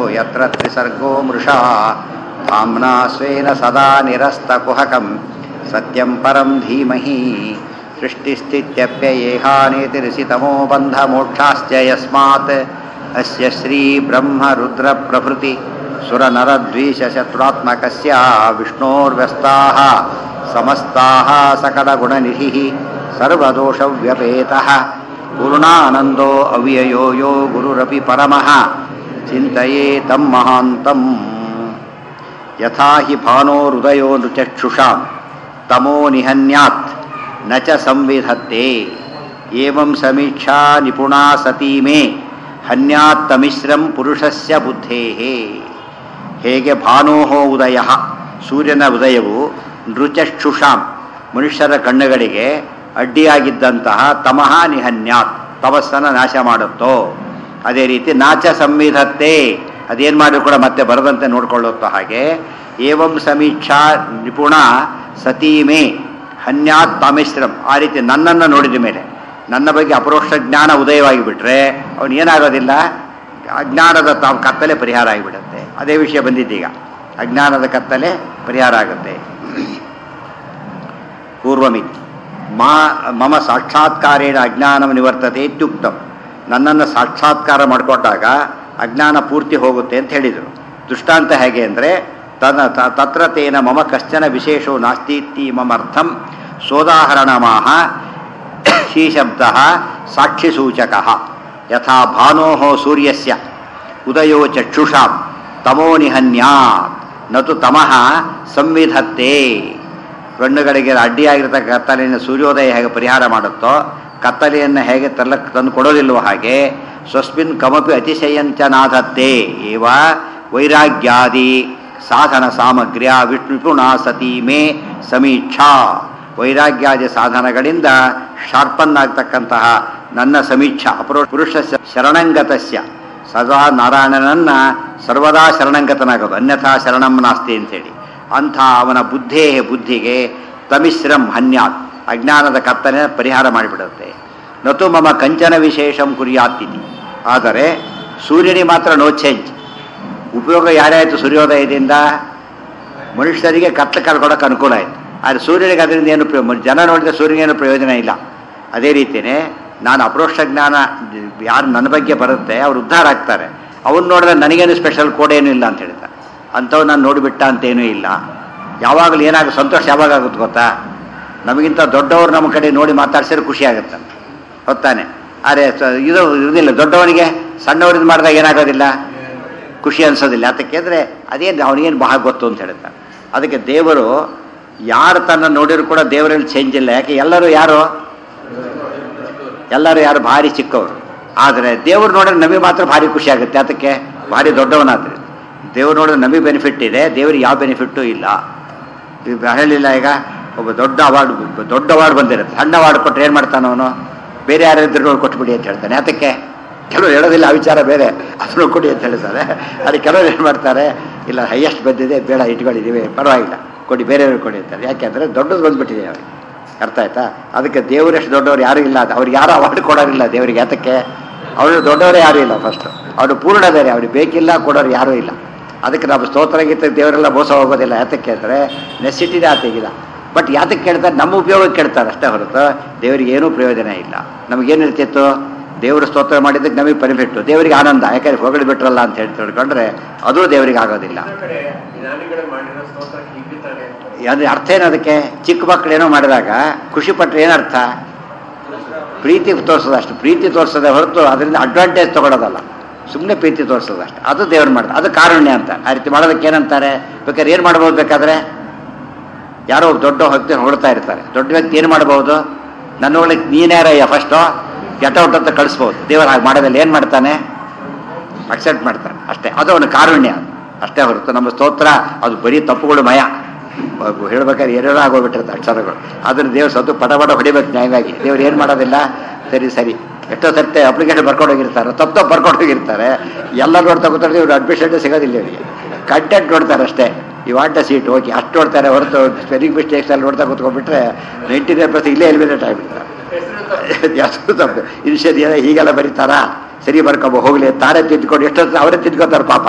ಯತ್ರ ತ್ರಿಸರ್ಗೋ ಮೃಷಾ धाम्ना स्वेन सदा निरस्तकुहकं सत्यं परं धीमहि सृष्टिस्थित्यप्ययेहानेतिरिसितमो बन्धमोक्षाश्च यस्मात् अस्य श्रीब्रह्मरुद्रप्रभृति सुरनरद्वीषशत्रुरात्मकस्य विष्णोर्व्यस्ताः समस्ताः सकलगुणनिधिः सर्वदोषव्यपेतः पूर्णानन्दो अव्ययो यो गुरुरपि परमः चिन्तये तं महान्तम् ಯಥಾ ಹಿ ಭಾನೋರುದಯೋ ನೃಚಕ್ಷುಷಾಂ ತಮೋ ನಿಹನ್ಯಾತ್ ನ ಚ ಸಂವಿಧತ್ತೆ ಏವಂ ಸಮೀಕ್ಷಾ ನಿಪುಣಾ ಸತೀ ಮೇ ಹನ್ಯಾತ್ ತಮಿಶ್ರಂ ಪುರುಷಸ್ಯ ಬುದ್ಧೇಹೇ ಹೇಗೆ ಭಾನೋಹೋ ಉದಯ ಸೂರ್ಯನ ಉದಯವು ನೃಚಕ್ಷುಷಾಂ ಮನುಷ್ಯರ ಕಣ್ಣುಗಳಿಗೆ ಅಡ್ಡಿಯಾಗಿದ್ದಂತಹ ತಮಃ ನಿಹನ್ಯಾತ್ ತಮಸ್ಸನ್ನು ನಾಶ ಮಾಡುತ್ತೋ ಅದೇ ರೀತಿ ನಾಚ ಸಂವಿಧತ್ತೆ ಅದೇನು ಮಾಡಿದ್ರು ಕೂಡ ಮತ್ತೆ ಬರದಂತೆ ನೋಡ್ಕೊಳ್ಳುತ್ತೋ ಹಾಗೆ ಏವಂ ಸಮೀಕ್ಷಾ ನಿಪುಣ ಸತೀಮೇ ಹನ್ಯಾತ್ ತಾಮೇಶ್ರಂ ಆ ರೀತಿ ನನ್ನನ್ನು ನೋಡಿದ ಮೇಲೆ ನನ್ನ ಬಗ್ಗೆ ಅಪರೋಕ್ಷ ಜ್ಞಾನ ಉದಯವಾಗಿ ಬಿಟ್ರೆ ಅವನು ಏನಾಗೋದಿಲ್ಲ ಅಜ್ಞಾನದ ತಾವು ಕತ್ತಲೆ ಪರಿಹಾರ ಆಗಿಬಿಡುತ್ತೆ ಅದೇ ವಿಷಯ ಬಂದಿದ್ದೀಗ ಅಜ್ಞಾನದ ಕತ್ತಲೆ ಪರಿಹಾರ ಆಗುತ್ತೆ ಪೂರ್ವಮಿ ಮಾ ಮಮ ಸಾಕ್ಷಾತ್ಕಾರೇಣ ಅಜ್ಞಾನಂ ನಿವರ್ತತೆ ಇತ್ಯುಕ್ತಂ ನನ್ನನ್ನು ಸಾಕ್ಷಾತ್ಕಾರ ಮಾಡಿಕೊಂಡಾಗ ಅಜ್ಞಾನ ಪೂರ್ತಿ ಹೋಗುತ್ತೆ ಅಂತ ಹೇಳಿದರು ದೃಷ್ಟಾಂತ ಹೇಗೆ ಅಂದರೆ ತನ ತತ್ರ ತೇನ ಮಮ ಕಶ್ಚನ ವಿಶೇಷೋ ನಾಸ್ತೀತಿ ಮಮರ್ಥಂ ಸೋದಾಹರಣಮಾಹ ಈ ಶಬ್ದ ಸಾಕ್ಷಿಸೂಚಕ ಯಥಾ ಭಾನೋ ಸೂರ್ಯಸ್ಯ ಉದಯೋ ಚಕ್ಷುಷಾಂ ತಮೋ ನಿಹನ್ಯಾತ್ ನತು ತಮಃ ಸಂವಿಧತ್ತೆ ಕಣ್ಣುಗಳಿಗೆ ಅಡ್ಡಿಯಾಗಿರ್ತಕ್ಕ ಕತ್ತಲೆಯನ್ನು ಸೂರ್ಯೋದಯ ಹೇಗೆ ಪರಿಹಾರ ಮಾಡುತ್ತೋ ಕತ್ತಲೆಯನ್ನು ಹೇಗೆ ತರ್ಲಕ್ಕೆ ತಂದು ಕೊಡೋದಿಲ್ವೋ ಹಾಗೆ ಸ್ವಸ್ಮಿನ್ ಕಮಪಿ ಅತಿಶಯಂಚ ನಾಧತ್ತೆ ಏವ ವೈರಾಗ್ಯಾದಿ ಸಾಧನ ಸಾಮಗ್ರ್ಯ ವಿಷ್ಣುಪುಣ ಸತಿ ಮೇ ಸಮೀಕ್ಷಾ ವೈರಾಗ್ಯಾದಿ ಸಾಧನಗಳಿಂದ ಶಾರ್ಪನ್ ಆಗ್ತಕ್ಕಂತಹ ನನ್ನ ಸಮೀಕ್ಷಾ ಅಪರೋ ಪುರುಷ ಶರಣಂಗತಸ್ಯ ಸದಾ ನಾರಾಯಣನನ್ನ ಸರ್ವದಾ ಶರಣಂಗತನಾಗೋದು ಅನ್ಯಥಾ ಶರಣಂ ನಾಸ್ತಿ ಅಂತೇಳಿ ಅಂಥ ಅವನ ಬುದ್ಧೇ ಬುದ್ಧಿಗೆ ತಮಿಶ್ರಂ ಹನ್ಯಾತ್ ಅಜ್ಞಾನದ ಕತ್ತನೆ ಪರಿಹಾರ ಮಾಡಿಬಿಡುತ್ತೆ ನತು ಮಮ ಕಂಚನ ವಿಶೇಷಂ ಕುರಿಯಾತ್ತಿತಿ ಆದರೆ ಸೂರ್ಯನಿಗೆ ಮಾತ್ರ ನೋ ಚೇಂಜ್ ಉಪಯೋಗ ಯಾರ್ಯಾಯಿತು ಸೂರ್ಯೋದಯದಿಂದ ಮನುಷ್ಯರಿಗೆ ಕತ್ತ ಕಳ್ಕೊಡೋಕೆ ಅನುಕೂಲ ಆಯಿತು ಆದರೆ ಸೂರ್ಯನಿಗೆ ಅದರಿಂದ ಏನು ಪ್ರಯೋ ಜನ ನೋಡಿದ್ರೆ ಸೂರ್ಯನಿಗೇನು ಪ್ರಯೋಜನ ಇಲ್ಲ ಅದೇ ರೀತಿಯೇ ನಾನು ಅಪರೋಕ್ಷ ಜ್ಞಾನ ಯಾರು ನನ್ನ ಬಗ್ಗೆ ಬರುತ್ತೆ ಅವ್ರು ಉದ್ಧಾರ ಆಗ್ತಾರೆ ಅವನ್ನ ನೋಡಿದ್ರೆ ನನಗೇನು ಸ್ಪೆಷಲ್ ಕೋಡ್ ಏನೂ ಇಲ್ಲ ಅಂತ ಹೇಳ್ತಾರೆ ಅಂಥವು ನಾನು ನೋಡಿಬಿಟ್ಟ ಅಂತೇನೂ ಇಲ್ಲ ಯಾವಾಗಲೂ ಏನಾಗ ಸಂತೋಷ ಯಾವಾಗ ಆಗುತ್ತೆ ಗೊತ್ತಾ ನಮಗಿಂತ ದೊಡ್ಡವರು ನಮ್ಮ ಕಡೆ ನೋಡಿ ಮಾತಾಡ್ಸಿದ್ರೆ ಖುಷಿ ಆಗುತ್ತೆ ಹೊತ್ತಾನೆ ಆದರೆ ಇದು ಇರೋದಿಲ್ಲ ದೊಡ್ಡವನಿಗೆ ಸಣ್ಣವರಿಂದ ಮಾಡಿದಾಗ ಏನಾಗೋದಿಲ್ಲ ಖುಷಿ ಅನ್ಸೋದಿಲ್ಲ ಅದಕ್ಕೆ ಅಂದರೆ ಅದೇನು ಅವನಿಗೇನು ಬಹಳ ಗೊತ್ತು ಅಂತ ಹೇಳ್ತಾರೆ ಅದಕ್ಕೆ ದೇವರು ಯಾರು ತನ್ನ ನೋಡಿದ್ರು ಕೂಡ ದೇವರಲ್ಲಿ ಚೇಂಜ್ ಇಲ್ಲ ಯಾಕೆ ಎಲ್ಲರೂ ಯಾರು ಎಲ್ಲರೂ ಯಾರು ಭಾರಿ ಚಿಕ್ಕವರು ಆದರೆ ದೇವ್ರು ನೋಡಿದ್ರೆ ನಮಗೆ ಮಾತ್ರ ಭಾರಿ ಖುಷಿ ಆಗುತ್ತೆ ಅದಕ್ಕೆ ಭಾರಿ ದೊಡ್ಡವನಾದ್ರೆ ದೇವ್ರು ನೋಡಿದ್ರೆ ನಮಗೆ ಬೆನಿಫಿಟ್ ಇದೆ ದೇವ್ರಿಗೆ ಯಾವ ಬೆನಿಫಿಟ್ಟು ಇಲ್ಲ ಹೇಳಿಲ್ಲ ಈಗ ಒಬ್ಬ ದೊಡ್ಡ ಅವಾರ್ಡ್ ದೊಡ್ಡ ಅವಾರ್ಡ್ ಬಂದಿರುತ್ತೆ ಸಣ್ಣ ಅವಾರ್ಡ್ ಕೊಟ್ಟರೆ ಏನು ಮಾಡ್ತಾನೆ ಅವನು ಬೇರೆ ಯಾರಾದ್ರೂ ನೋಡಿ ಕೊಟ್ಬಿಡಿ ಅಂತ ಹೇಳ್ತಾನೆ ಅದಕ್ಕೆ ಕೆಲವರು ಹೇಳೋದಿಲ್ಲ ಆ ವಿಚಾರ ಬೇರೆ ಅದನ್ನು ಕೊಡಿ ಅಂತ ಹೇಳ್ತಾರೆ ಅದಕ್ಕೆ ಕೆಲವರು ಏನು ಮಾಡ್ತಾರೆ ಇಲ್ಲ ಹೈಯೆಸ್ಟ್ ಬಂದಿದೆ ಬೇಡ ಇಟ್ಕೊಂಡಿದ್ದೀವಿ ಪರವಾಗಿಲ್ಲ ಕೊಡಿ ಬೇರೆಯವ್ರಿಗೆ ಕೊಡಿ ಅಂತಾರೆ ಯಾಕೆಂದರೆ ದೊಡ್ಡದು ಬಂದ್ಬಿಟ್ಟಿದೆ ಅವ್ರಿಗೆ ಅರ್ಥ ಆಯ್ತಾ ಅದಕ್ಕೆ ದೇವರೆಷ್ಟು ದೊಡ್ಡವ್ರು ಯಾರೂ ಇಲ್ಲ ಅದು ಅವ್ರಿಗೆ ಯಾರು ಅವಾರ್ಡ್ ಕೊಡೋರಿಲ್ಲ ದೇವರಿಗೆ ಯಾತಕ್ಕೆ ಅವರು ದೊಡ್ಡವರೇ ಯಾರೂ ಇಲ್ಲ ಫಸ್ಟ್ ಅವರು ಪೂರ್ಣ ಬೇರೆ ಅವ್ರಿಗೆ ಬೇಕಿಲ್ಲ ಕೊಡೋರು ಯಾರೂ ಇಲ್ಲ ಅದಕ್ಕೆ ನಾವು ಸ್ತೋತ್ರ ಗೀತ ದೇವರೆಲ್ಲ ಮೋಸ ಹೋಗೋದಿಲ್ಲ ಯಾತಕ್ಕೆ ಅಂದರೆ ನೆಸಿಟಿದೆ ಆತೆಗಿಲ್ಲ ಬಟ್ ಯಾತಕ್ಕೆ ಕೇಳ್ತಾರೆ ನಮ್ಮ ಉಪಯೋಗಕ್ಕೆ ಕೇಳ್ತಾರೆ ಅಷ್ಟೇ ಹೊರತು ದೇವರಿಗೆ ಏನೂ ಪ್ರಯೋಜನ ಇಲ್ಲ ನಮಗೇನಿರ್ತಿತ್ತು ದೇವರು ಸ್ತೋತ್ರ ಮಾಡಿದ್ದಕ್ಕೆ ನಮಗೆ ಬೆನಿಫಿಟ್ಟು ದೇವರಿಗೆ ಆನಂದ ಯಾಕಂದ್ರೆ ಹೊಗಳಿ ಬಿಟ್ರಲ್ಲ ಅಂತ ಹೇಳಿ ತಿಳ್ಕೊಂಡ್ರೆ ಅದು ದೇವರಿಗೆ ಆಗೋದಿಲ್ಲ ಅದು ಅರ್ಥ ಏನು ಅದಕ್ಕೆ ಚಿಕ್ಕ ಮಕ್ಕಳು ಏನೋ ಮಾಡಿದಾಗ ಖುಷಿ ಪಟ್ಟರೆ ಏನರ್ಥ ಪ್ರೀತಿ ತೋರಿಸೋದು ಅಷ್ಟು ಪ್ರೀತಿ ತೋರಿಸೋದೇ ಹೊರತು ಅದರಿಂದ ಅಡ್ವಾಂಟೇಜ್ ತಗೊಳ್ಳೋದಲ್ಲ ಸುಮ್ಮನೆ ಪ್ರೀತಿ ತೋರಿಸೋದು ಅಷ್ಟು ಅದು ದೇವ್ರು ಮಾಡ್ತಾರೆ ಅದು ಕಾರುಣ್ಯ ಅಂತ ಆ ರೀತಿ ಮಾಡೋದಕ್ಕೆ ಏನಂತಾರೆ ಬೇಕಾದ್ರೆ ಏನು ಮಾಡ್ಬೋದು ಬೇಕಾದ್ರೆ ಯಾರೋ ದೊಡ್ಡ ವ್ಯಕ್ತಿ ಹೊಡ್ತಾ ಇರ್ತಾರೆ ದೊಡ್ಡ ವ್ಯಕ್ತಿ ಏನು ಮಾಡ್ಬೋದು ನನ್ನ ಒಳಗೆ ನೀನ್ಯಾರಯ್ಯ ಫಸ್ಟು ಗೆಟೌಟ್ ಅಂತ ಕಳಿಸ್ಬೋದು ದೇವರು ಹಾಗೆ ಮಾಡೋದಲ್ಲಿ ಏನು ಮಾಡ್ತಾನೆ ಅಕ್ಸೆಪ್ಟ್ ಮಾಡ್ತಾನೆ ಅಷ್ಟೇ ಅದು ಅವನ ಕಾರುಣ್ಯ ಅಷ್ಟೇ ಹೊರತು ನಮ್ಮ ಸ್ತೋತ್ರ ಅದು ಬರೀ ತಪ್ಪುಗಳು ಮಯ ಹೇಳ್ಬೇಕಾದ್ರೆ ಏನೇನೋ ಆಗೋಗ್ಬಿಟ್ಟಿರುತ್ತೆ ಅಕ್ಷರಗಳು ಅದನ್ನು ದೇವ್ರು ಸತ್ತು ಪಟ ಪಟ ಹೊಡಿಬೇಕು ನ್ಯಾಯವಾಗಿ ದೇವ್ರು ಏನು ಮಾಡೋದಿಲ್ಲ ಸರಿ ಸರಿ ಎಷ್ಟೋ ಸರ್ತೆ ಅಪ್ಲಿಕೇಶನ್ ಬರ್ಕೊಂಡು ಹೋಗಿರ್ತಾರೆ ತಪ್ಪು ತಪ್ಪು ಬರ್ಕೊಂಡು ಹೋಗಿರ್ತಾರೆ ಎಲ್ಲ ನೋಡ್ತಾ ಕೂತಾರೆ ಇವ್ರು ಅಡ್ಮಿಷನ್ ಸಿಗೋದಿಲ್ಲ ಇವರಿಗೆ ಕಂಟೆಂಟ್ ನೋಡ್ತಾರೆ ಅಷ್ಟೇ ಈ ವಾಟ ಸೀಟ್ ಓಕೆ ಅಷ್ಟು ನೋಡ್ತಾರೆ ಹೊರತು ಸ್ಪೆಲ್ಲಿಂಗ್ ಮಿಸ್ಟೇಕ್ಸ್ ಎಲ್ಲ ನೋಡ್ತಾ ಕೂತ್ಕೊಂಡ್ಬಿಟ್ರೆ ನೈಂಟಿ ನೈನ್ ಪರ್ಸೆಂಟ್ ಇಲ್ಲೇ ಎಲಿಮಿನೇಟ್ ಆಗಿಬಿಡ್ತಾರೆ ಎಷ್ಟು ತಪ್ಪು ಇದು ಸರಿ ಹೀಗೆಲ್ಲ ಬರೀತಾರಾ ಸರಿ ಬರ್ಕೊಬ ಹೋಗ್ಲಿ ತಾರೇ ತಿದ್ಕೊಂಡು ಎಷ್ಟೊತ್ತು ಅವರೇ ತಿದ್ಕೋತಾರೆ ಪಾಪ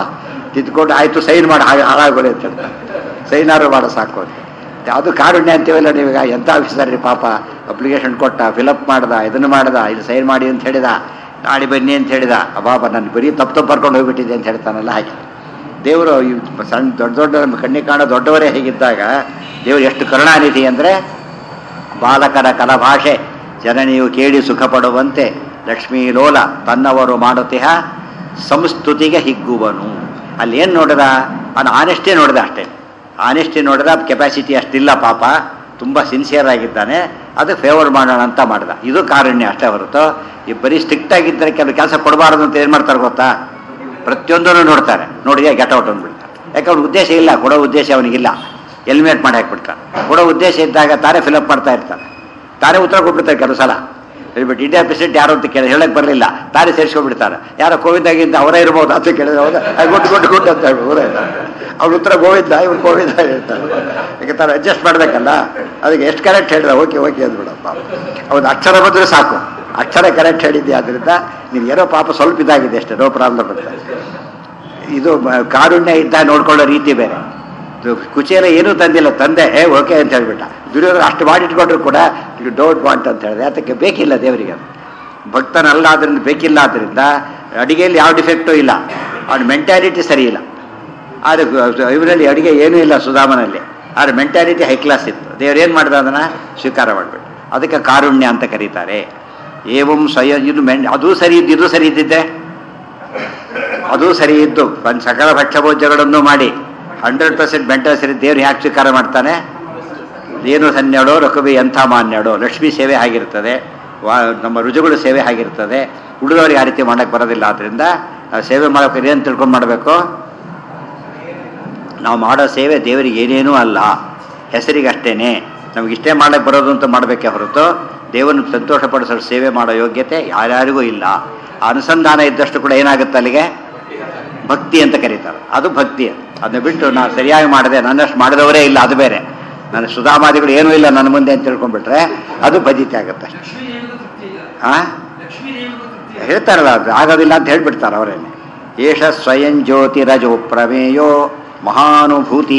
ತಿದ್ಕೊಂಡು ಆಯ್ತು ಸೈನ್ ಮಾಡಿ ಹಾಗೆ ಹಾಳಾಗೋರಿ ಅಂತ ಹೇಳ್ತಾರೆ ಸೈನಾರು ಮಾಡೋ ಸಾಕು ಅಂತ ಅದು ಕಾರುಣ್ಯ ಅಂತೀವಲ್ಲ ನೀವೀಗ ಎಂಥ ಆಫೀಸರ್ ರೀ ಪಾಪ ಅಪ್ಲಿಕೇಶನ್ ಕೊಟ್ಟ ಫಿಲಪ್ ಮಾಡ್ದ ಇದನ್ನು ಮಾಡ್ದ ಇದು ಸೈನ್ ಮಾಡಿ ಅಂತ ಹೇಳಿದ ನಾಳೆ ಬನ್ನಿ ಅಂತ ಹೇಳಿದ ಅಬಾಬ ನಾನು ಬರೀ ತಪ್ಪು ತಪ್ಪು ಬರ್ಕೊಂಡು ಹೋಗ್ಬಿಟ್ಟಿದ್ದೆ ಅಂತ ಹೇಳ್ತಾನಲ್ಲ ಹಾಗೆ ದೇವರು ಈ ಸಣ್ಣ ದೊಡ್ಡ ದೊಡ್ಡ ನಮ್ಮ ಕಣ್ಣಿಗೆ ಕಾಣೋ ದೊಡ್ಡವರೇ ಹೇಗಿದ್ದಾಗ ದೇವರು ಎಷ್ಟು ಕರುಣಾನಿಧಿ ಅಂದರೆ ಬಾಲಕರ ಕಲಭಾಷೆ ಜನನಿಯು ಕೇಳಿ ಸುಖ ಪಡುವಂತೆ ಲಕ್ಷ್ಮೀ ಲೋಲ ತನ್ನವರು ಮಾಡುತ್ತಿಹ ಸಂಸ್ತುತಿಗೆ ಹಿಗ್ಗುವನು ಅಲ್ಲಿ ಏನು ನೋಡಿದ ಅವನು ಆನೆಸ್ಟಿ ನೋಡಿದ ಅಷ್ಟೇ ಆನೆಸ್ಟಿ ನೋಡಿದ ಕೆಪಾಸಿಟಿ ಅಷ್ಟಿಲ್ಲ ಪಾಪ ತುಂಬ ಸಿನ್ಸಿಯರ್ ಆಗಿದ್ದಾನೆ ಅದು ಫೇವರ್ ಮಾಡೋಣ ಅಂತ ಮಾಡ್ದ ಇದು ಕಾರುಣ್ಯ ಅಷ್ಟೇ ಹೊರತು ಈ ಬರೀ ಸ್ಟ್ರಿಕ್ಟ್ ಆಗಿದ್ದರೆ ಕೆಲವು ಕೆಲಸ ಕೊಡಬಾರ್ದು ಅಂತ ಏನು ಮಾಡ್ತಾರೆ ಗೊತ್ತಾ ಪ್ರತಿಯೊಂದನ್ನು ನೋಡ್ತಾರೆ ನೋಡಿ ಗೆಟ್ ಔಟ್ ಅಂದ್ಬಿಡ್ತಾರೆ ಯಾಕೆ ಅವ್ನ ಉದ್ದೇಶ ಇಲ್ಲ ಕೊಡೋ ಉದ್ದೇಶ ಅವನಿಗಿಲ್ಲ ಎಲಿಮಿನೇಟ್ ಮಾಡಿ ಹಾಕ್ಬಿಡ್ತಾನೆ ಕೊಡೋ ಉದ್ದೇಶ ಇದ್ದಾಗ ತಾನೇ ಫಿಲಪ್ ಮಾಡ್ತಾ ಇರ್ತಾನೆ ತಾನೇ ಉತ್ತರ ಕೊಟ್ಬಿಡ್ತಾರೆ ಕೆಲವು ಸಲ ಹೇಳ್ಬಿಟ್ಟು ಇಂಡಿಯಾ ಪ್ರೆಸಿಡೆಂಟ್ ಯಾರು ಅಂತ ಕೇಳಿ ಹೇಳಕ್ ಬರಲಿಲ್ಲ ತಾನೇ ಸೇರಿಸ್ಕೊಂಡ್ಬಿಡ್ತಾರೆ ಯಾರೋ ಕೋವಿಂದಾಗಿಂದ ಅವರೇ ಇರ್ಬೋದು ಅಂತ ಕೇಳಿದ್ರೆ ಹೌದಾ ಆ, ಗುಟ್ಟು ಗುಟ್ಟು ಗುಟ್ಟು ಅಂತ ಹೇಳಿ ಅವರೇ ಅವ್ರ ಉತ್ತರ ಗೋವಿಂದ ಇವ್ರು ಗೋವಿಂದ ಹೇಳ್ತಾರೆ ಯಾಕೆ ತಾನು ಅಡ್ಜಸ್ಟ್ ಮಾಡಬೇಕಲ್ಲ ಅದಕ್ಕೆ ಎಷ್ಟು ಕರೆಕ್ಟ್ ಹೇಳಿದ ಓಕೆ ಓಕೆ ಅಂದ್ಬಿಡಪ್ಪ ಹೌದು ಅಕ್ಷರ ಬಂದರೆ ಸಾಕು ಅಕ್ಷರ ಕರೆಕ್ಟ್ ಹೇಳಿದ್ದೆ ಆದ್ದರಿಂದ ನೀವು ಏನೋ ಪಾಪ ಸ್ವಲ್ಪ ಇದಾಗಿದೆ ಅಷ್ಟೇ ನೋ ಪ್ರಾಬ್ಲಮ್ ಅಂತ ಇದು ಮ- ಕಾರುಣ್ಯ ಇದ್ದ ನೋಡ್ಕೊಳ್ಳೋ ರೀತಿ ಬೇರೆ ಇದು ಕುಚೇಲ ಏನೂ ತಂದಿಲ್ಲ ತಂದೆ ಏ ಓಕೆ ಅಂತ ಹೇಳ್ಬಿಟ್ಟ ದುರ್ಯೋಧನ ಅಷ್ಟು ಮಾಡಿಟ್ಕೊಂಡ್ರು ಕೂಡ ಯು ಡೋಂಟ್ ವಾಂಟ್ ಅಂತ ಹೇಳಿದೆ ಅದಕ್ಕೆ ಬೇಕಿಲ್ಲ ದೇವರಿಗೆ ಅದು ಭಕ್ತನಲ್ಲ ಆದ್ರಿಂದ ಬೇಕಿಲ್ಲ ಆದ್ರಿಂದ ಅಡಿಗೆಯಲ್ಲಿ ಯಾವ ಡಿಫೆಕ್ಟೂ ಇಲ್ಲ ಅವನ ಮೆಂಟ್ಯಾಲಿಟಿ ಸರಿ ಇಲ್ಲ ಆದರೆ ಇವರಲ್ಲಿ ಅಡಿಗೆ ಏನೂ ಇಲ್ಲ ಸುಧಾಮನಲ್ಲಿ ಆದರೆ ಮೆಂಟ್ಯಾಲಿಟಿ ಹೈ ಕ್ಲಾಸ್ ಇತ್ತು ದೇವ್ರು ಏನು ಮಾಡಿದ ಅದನ್ನು ಸ್ವೀಕಾರ ಮಾಡಿಬಿಟ್ಟು ಅದಕ್ಕೆ ಕಾರುಣ್ಯ ಅಂತ ಕರೀತಾರೆ ಏವಂ ಸ್ವಯಂ ಇದು ಮೆನ್ ಅದು ಸರಿ ಇದ್ದು ಇದು ಸರಿ ಇದ್ದಿದ್ದೆ ಅದು ಸರಿ ಇದ್ದು ಒಂದು ಸಕಲ ಭಕ್ಷ್ಯಭೋಜ್ಯಗಳನ್ನು ಮಾಡಿ ಹಂಡ್ರೆಡ್ ಪರ್ಸೆಂಟ್ ಮೆಂಟಲ್ ಸರಿ ದೇವ್ರು ಯಾಕೆ ಸ್ವೀಕಾರ ಮಾಡ್ತಾನೆ ಏನು ಸನ್ಯಾಡೋ ರಕುಬಿ ಎಂಥ ಮಾನ್ಯಾಡೋ ಲಕ್ಷ್ಮೀ ಸೇವೆ ಆಗಿರ್ತದೆ ವಾ ನಮ್ಮ ರುಜುಗಳು ಸೇವೆ ಆಗಿರ್ತದೆ ಉಳಿದವ್ರಿಗೆ ಆ ರೀತಿ ಮಾಡೋಕ್ಕೆ ಬರೋದಿಲ್ಲ ಆದ್ದರಿಂದ ನಾವು ಸೇವೆ ಮಾಡೋಕೆ ಏನು ತಿಳ್ಕೊಂಡು ಮಾಡಬೇಕು ನಾವು ಮಾಡೋ ಸೇವೆ ದೇವರಿಗೆ ಏನೇನೂ ಅಲ್ಲ ಹೆಸರಿಗೆ ಅಷ್ಟೇನೆ ನಮ್ಗೆ ಇಷ್ಟೇ ಮಾಡಕ್ಕೆ ಬರೋದು ಅಂತ ಮಾಡಬೇಕೇ ಹೊರತು ದೇವರನ್ನು ಸಂತೋಷಪಡಿಸೋ ಸೇವೆ ಮಾಡೋ ಯೋಗ್ಯತೆ ಯಾರ್ಯಾರಿಗೂ ಇಲ್ಲ ಆ ಅನುಸಂಧಾನ ಇದ್ದಷ್ಟು ಕೂಡ ಏನಾಗುತ್ತೆ ಅಲ್ಲಿಗೆ ಭಕ್ತಿ ಅಂತ ಕರೀತಾರೆ ಅದು ಭಕ್ತಿ ಅದನ್ನ ಬಿಟ್ಟು ನಾನು ಸರಿಯಾಗಿ ಮಾಡಿದೆ ನನ್ನಷ್ಟು ಮಾಡಿದವರೇ ಇಲ್ಲ ಅದು ಬೇರೆ ನನ್ನ ಸುಧಾಮಾದಿಗಳು ಏನೂ ಇಲ್ಲ ನನ್ನ ಮುಂದೆ ಅಂತ ತಿಳ್ಕೊಂಡ್ಬಿಟ್ರೆ ಅದು ಭಜಿತಿ ಆಗುತ್ತೆ ಲಕ್ಷ್ಮೀ ದೇವಿಗೂ ತೃಪ್ತಿ ಇಲ್ಲ ಆ ಲಕ್ಷ್ಮೀ ದೇವಿಗೂ ತೃಪ್ತಿ ಇಲ್ಲ ಹೇಳ್ತಾರಲ್ಲ ಅದು ಆಗೋದಿಲ್ಲ ಅಂತ ಹೇಳ್ಬಿಡ್ತಾರೆ ಅವರೇನೆ ಏಷ ಸ್ವಯಂ ಜ್ಯೋತಿರಜೋ ಪ್ರಮೇಯೋ ಮಹಾನುಭೂತಿ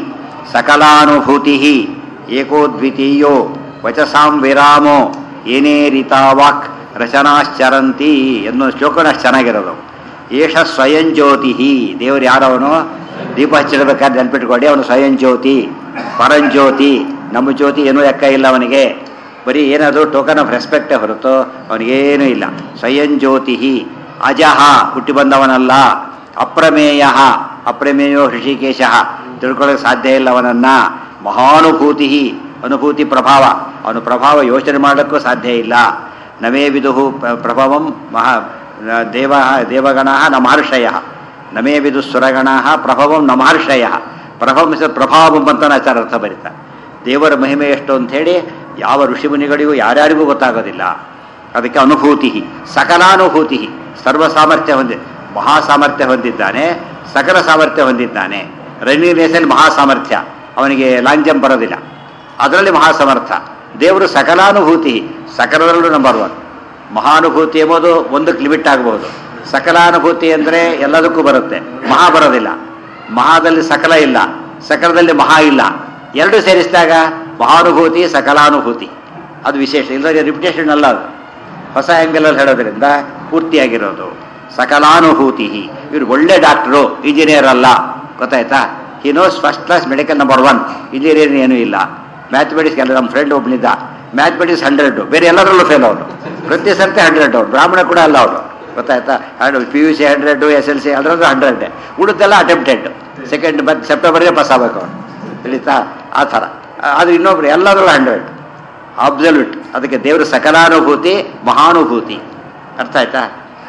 ಸಕಲಾನುಭೂತಿ ಏಕೋದ್ವಿತೀಯೋ ವಚಸಾಂ ವಿರಾಮೋ ಏನೇ ರೀತಾವಾಕ್ ರಚನಾಶ್ಚರಂತಿ ಎನ್ನುವ ಶ್ಲೋಕನ ಅಷ್ಟು ಚೆನ್ನಾಗಿರೋದು ಏಷ ಸ್ವಯಂ ಜ್ಯೋತಿ ದೇವರು ಯಾರವನು ದೀಪ ಹಚ್ಚಿಡ್ಬೇಕಾದ್ರೆ ನೆನ್ಪಿಟ್ಕೊಳ್ಳಿ ಅವನು ಸ್ವಯಂ ಜ್ಯೋತಿ ಪರಂಜ್ಯೋತಿ ನಮ್ಮ ಜ್ಯೋತಿ ಏನೂ ಲೆಕ್ಕ ಇಲ್ಲ ಅವನಿಗೆ ಬರೀ ಏನದು ಟೋಕನ್ ಆಫ್ ರೆಸ್ಪೆಕ್ಟೇ ಹೊರತು ಅವನಿಗೇನೂ ಇಲ್ಲ ಸ್ವಯಂ ಜ್ಯೋತಿ ಅಜಃ ಹುಟ್ಟಿ ಬಂದವನಲ್ಲ ಅಪ್ರಮೇಯ ಅಪ್ರಮೇಯೋ ಹೃಷಿಕೇಶ ತಿಳ್ಕೊಳ್ಳೋಕೆ ಸಾಧ್ಯ ಇಲ್ಲ ಅವನನ್ನ ಮಹಾನುಭೂತಿ ಅನುಭೂತಿ ಪ್ರಭಾವ ಅವನು ಪ್ರಭಾವ ಯೋಚನೆ ಮಾಡೋಕ್ಕೂ ಸಾಧ್ಯ ಇಲ್ಲ ನಮೇ ವಿದುಹು ಪ್ರ- ಪ್ರಭವಂ ಮಹಾ ದೇವ ದೇವಗಣ ನ ಮಹರ್ಷಯ ನಮೇ ವಿದು ಸುರಗಣ ಪ್ರಭವಂ ನ ಮಹರ್ಷಯ ಪ್ರಭವಂ ಸ ಪ್ರಭಾವಂ ಅಂತ ಆಚಾರ ಅರ್ಥ ಬರೀತಾರೆ ದೇವರ ಮಹಿಮೆ ಎಷ್ಟು ಅಂತ ಹೇಳಿ ಯಾವ ಋಷಿಮುನಿಗಳಿಗೂ ಯಾರ್ಯಾರಿಗೂ ಗೊತ್ತಾಗೋದಿಲ್ಲ ಅದಕ್ಕೆ ಅನುಭೂತಿ ಸಕಲಾನುಭೂತಿ ಸರ್ವ ಸಾಮರ್ಥ್ಯ ಹೊಂದಿ ಮಹಾ ಸಾಮರ್ಥ್ಯ ಹೊಂದಿದ್ದಾನೆ ಸಕಲ ಸಾಮರ್ಥ್ಯ ಹೊಂದಿದ್ದಾನೆ ರನ್ನಿಂಗ್ ರೇಸಲ್ಲಿ ಮಹಾ ಸಾಮರ್ಥ್ಯ ಅವನಿಗೆ ಲಾಂಗ್ ಜಂಪ್ ಬರೋದಿಲ್ಲ ಅದರಲ್ಲಿ ಮಹಾ ಸಮರ್ಥ ದೇವರು ಸಕಲಾನುಭೂತಿ ಸಕಲದಲ್ಲೂ ನಂಬರ್ ಒನ್ ಮಹಾನುಭೂತಿ ಎಂಬುದು ಒಂದಕ್ಕೆ ಲಿಮಿಟ್ ಆಗಬಹುದು ಸಕಲಾನುಭೂತಿ ಅಂದರೆ ಎಲ್ಲದಕ್ಕೂ ಬರುತ್ತೆ ಮಹಾ ಬರೋದಿಲ್ಲ ಮಹಾದಲ್ಲಿ ಸಕಲ ಇಲ್ಲ ಸಕಲದಲ್ಲಿ ಮಹಾ ಇಲ್ಲ ಎರಡು ಸೇರಿಸಿದಾಗ ಮಹಾನುಭೂತಿ ಸಕಲಾನುಭೂತಿ ಅದು ವಿಶೇಷ ಇಲ್ಲದ್ರೆ ರಿಪಿಟೇಷನ್ ಅಲ್ಲ ಅದು ಹೊಸ ಆ್ಯಂಗಲಲ್ಲಿ ಹೇಳೋದ್ರಿಂದ ಪೂರ್ತಿಯಾಗಿರೋದು ಸಕಲಾನುಭೂತಿ ಇವರು ಒಳ್ಳೆ ಡಾಕ್ಟ್ರು ಇಂಜಿನಿಯರ್ ಅಲ್ಲ ಗೊತ್ತಾಯ್ತಾ he knows first class medical number one engineer ಏನೂ ಇಲ್ಲ ಮ್ಯಾಥಮೆಟಿಕ್ಸ್ ಎಲ್ಲ ನಮ್ಮ ಫ್ರೆಂಡ್ ಒಬ್ಬನಿದ್ದ ಮ್ಯಾಥಮೆಟಿಕ್ಸ್ ಹಂಡ್ರೆಡ್ ಬೇರೆ ಎಲ್ಲದರಲ್ಲೂ ಫೇಲ್ ಅವನು ಪ್ರತಿ ಸರ್ತಿ ಹಂಡ್ರೆಡ್ ಅವ್ರು ಬ್ರಾಹ್ಮಣ ಕೂಡ ಅಲ್ಲ ಅವರು ಗೊತ್ತಾಯ್ತಾ P U C hundred S L C ಅದರದ್ದು ಹಂಡ್ರೆಡ್ ಉಳಿದೆಲ್ಲ ಅಟೆಂಪ್ಟೆಡ್ ಸೆಕೆಂಡ್ ಬಟ್ ಸೆಪ್ಟೆಂಬರ್ಗೆ ಪಾಸ್ ಆಗಬೇಕು ಅವನು ತಿಳಿತಾ ಆ ಥರ ಅದು ಇನ್ನೊಬ್ರು ಎಲ್ಲದರಲ್ಲೂ ಹಂಡ್ರೆಡ್ ಅಬ್ಸಲ್ಯೂಟ್ ಅದಕ್ಕೆ ದೇವರು ಸಕಲಾನುಭೂತಿ ಮಹಾನುಭೂತಿ ಅರ್ಥ ಆಯ್ತಾ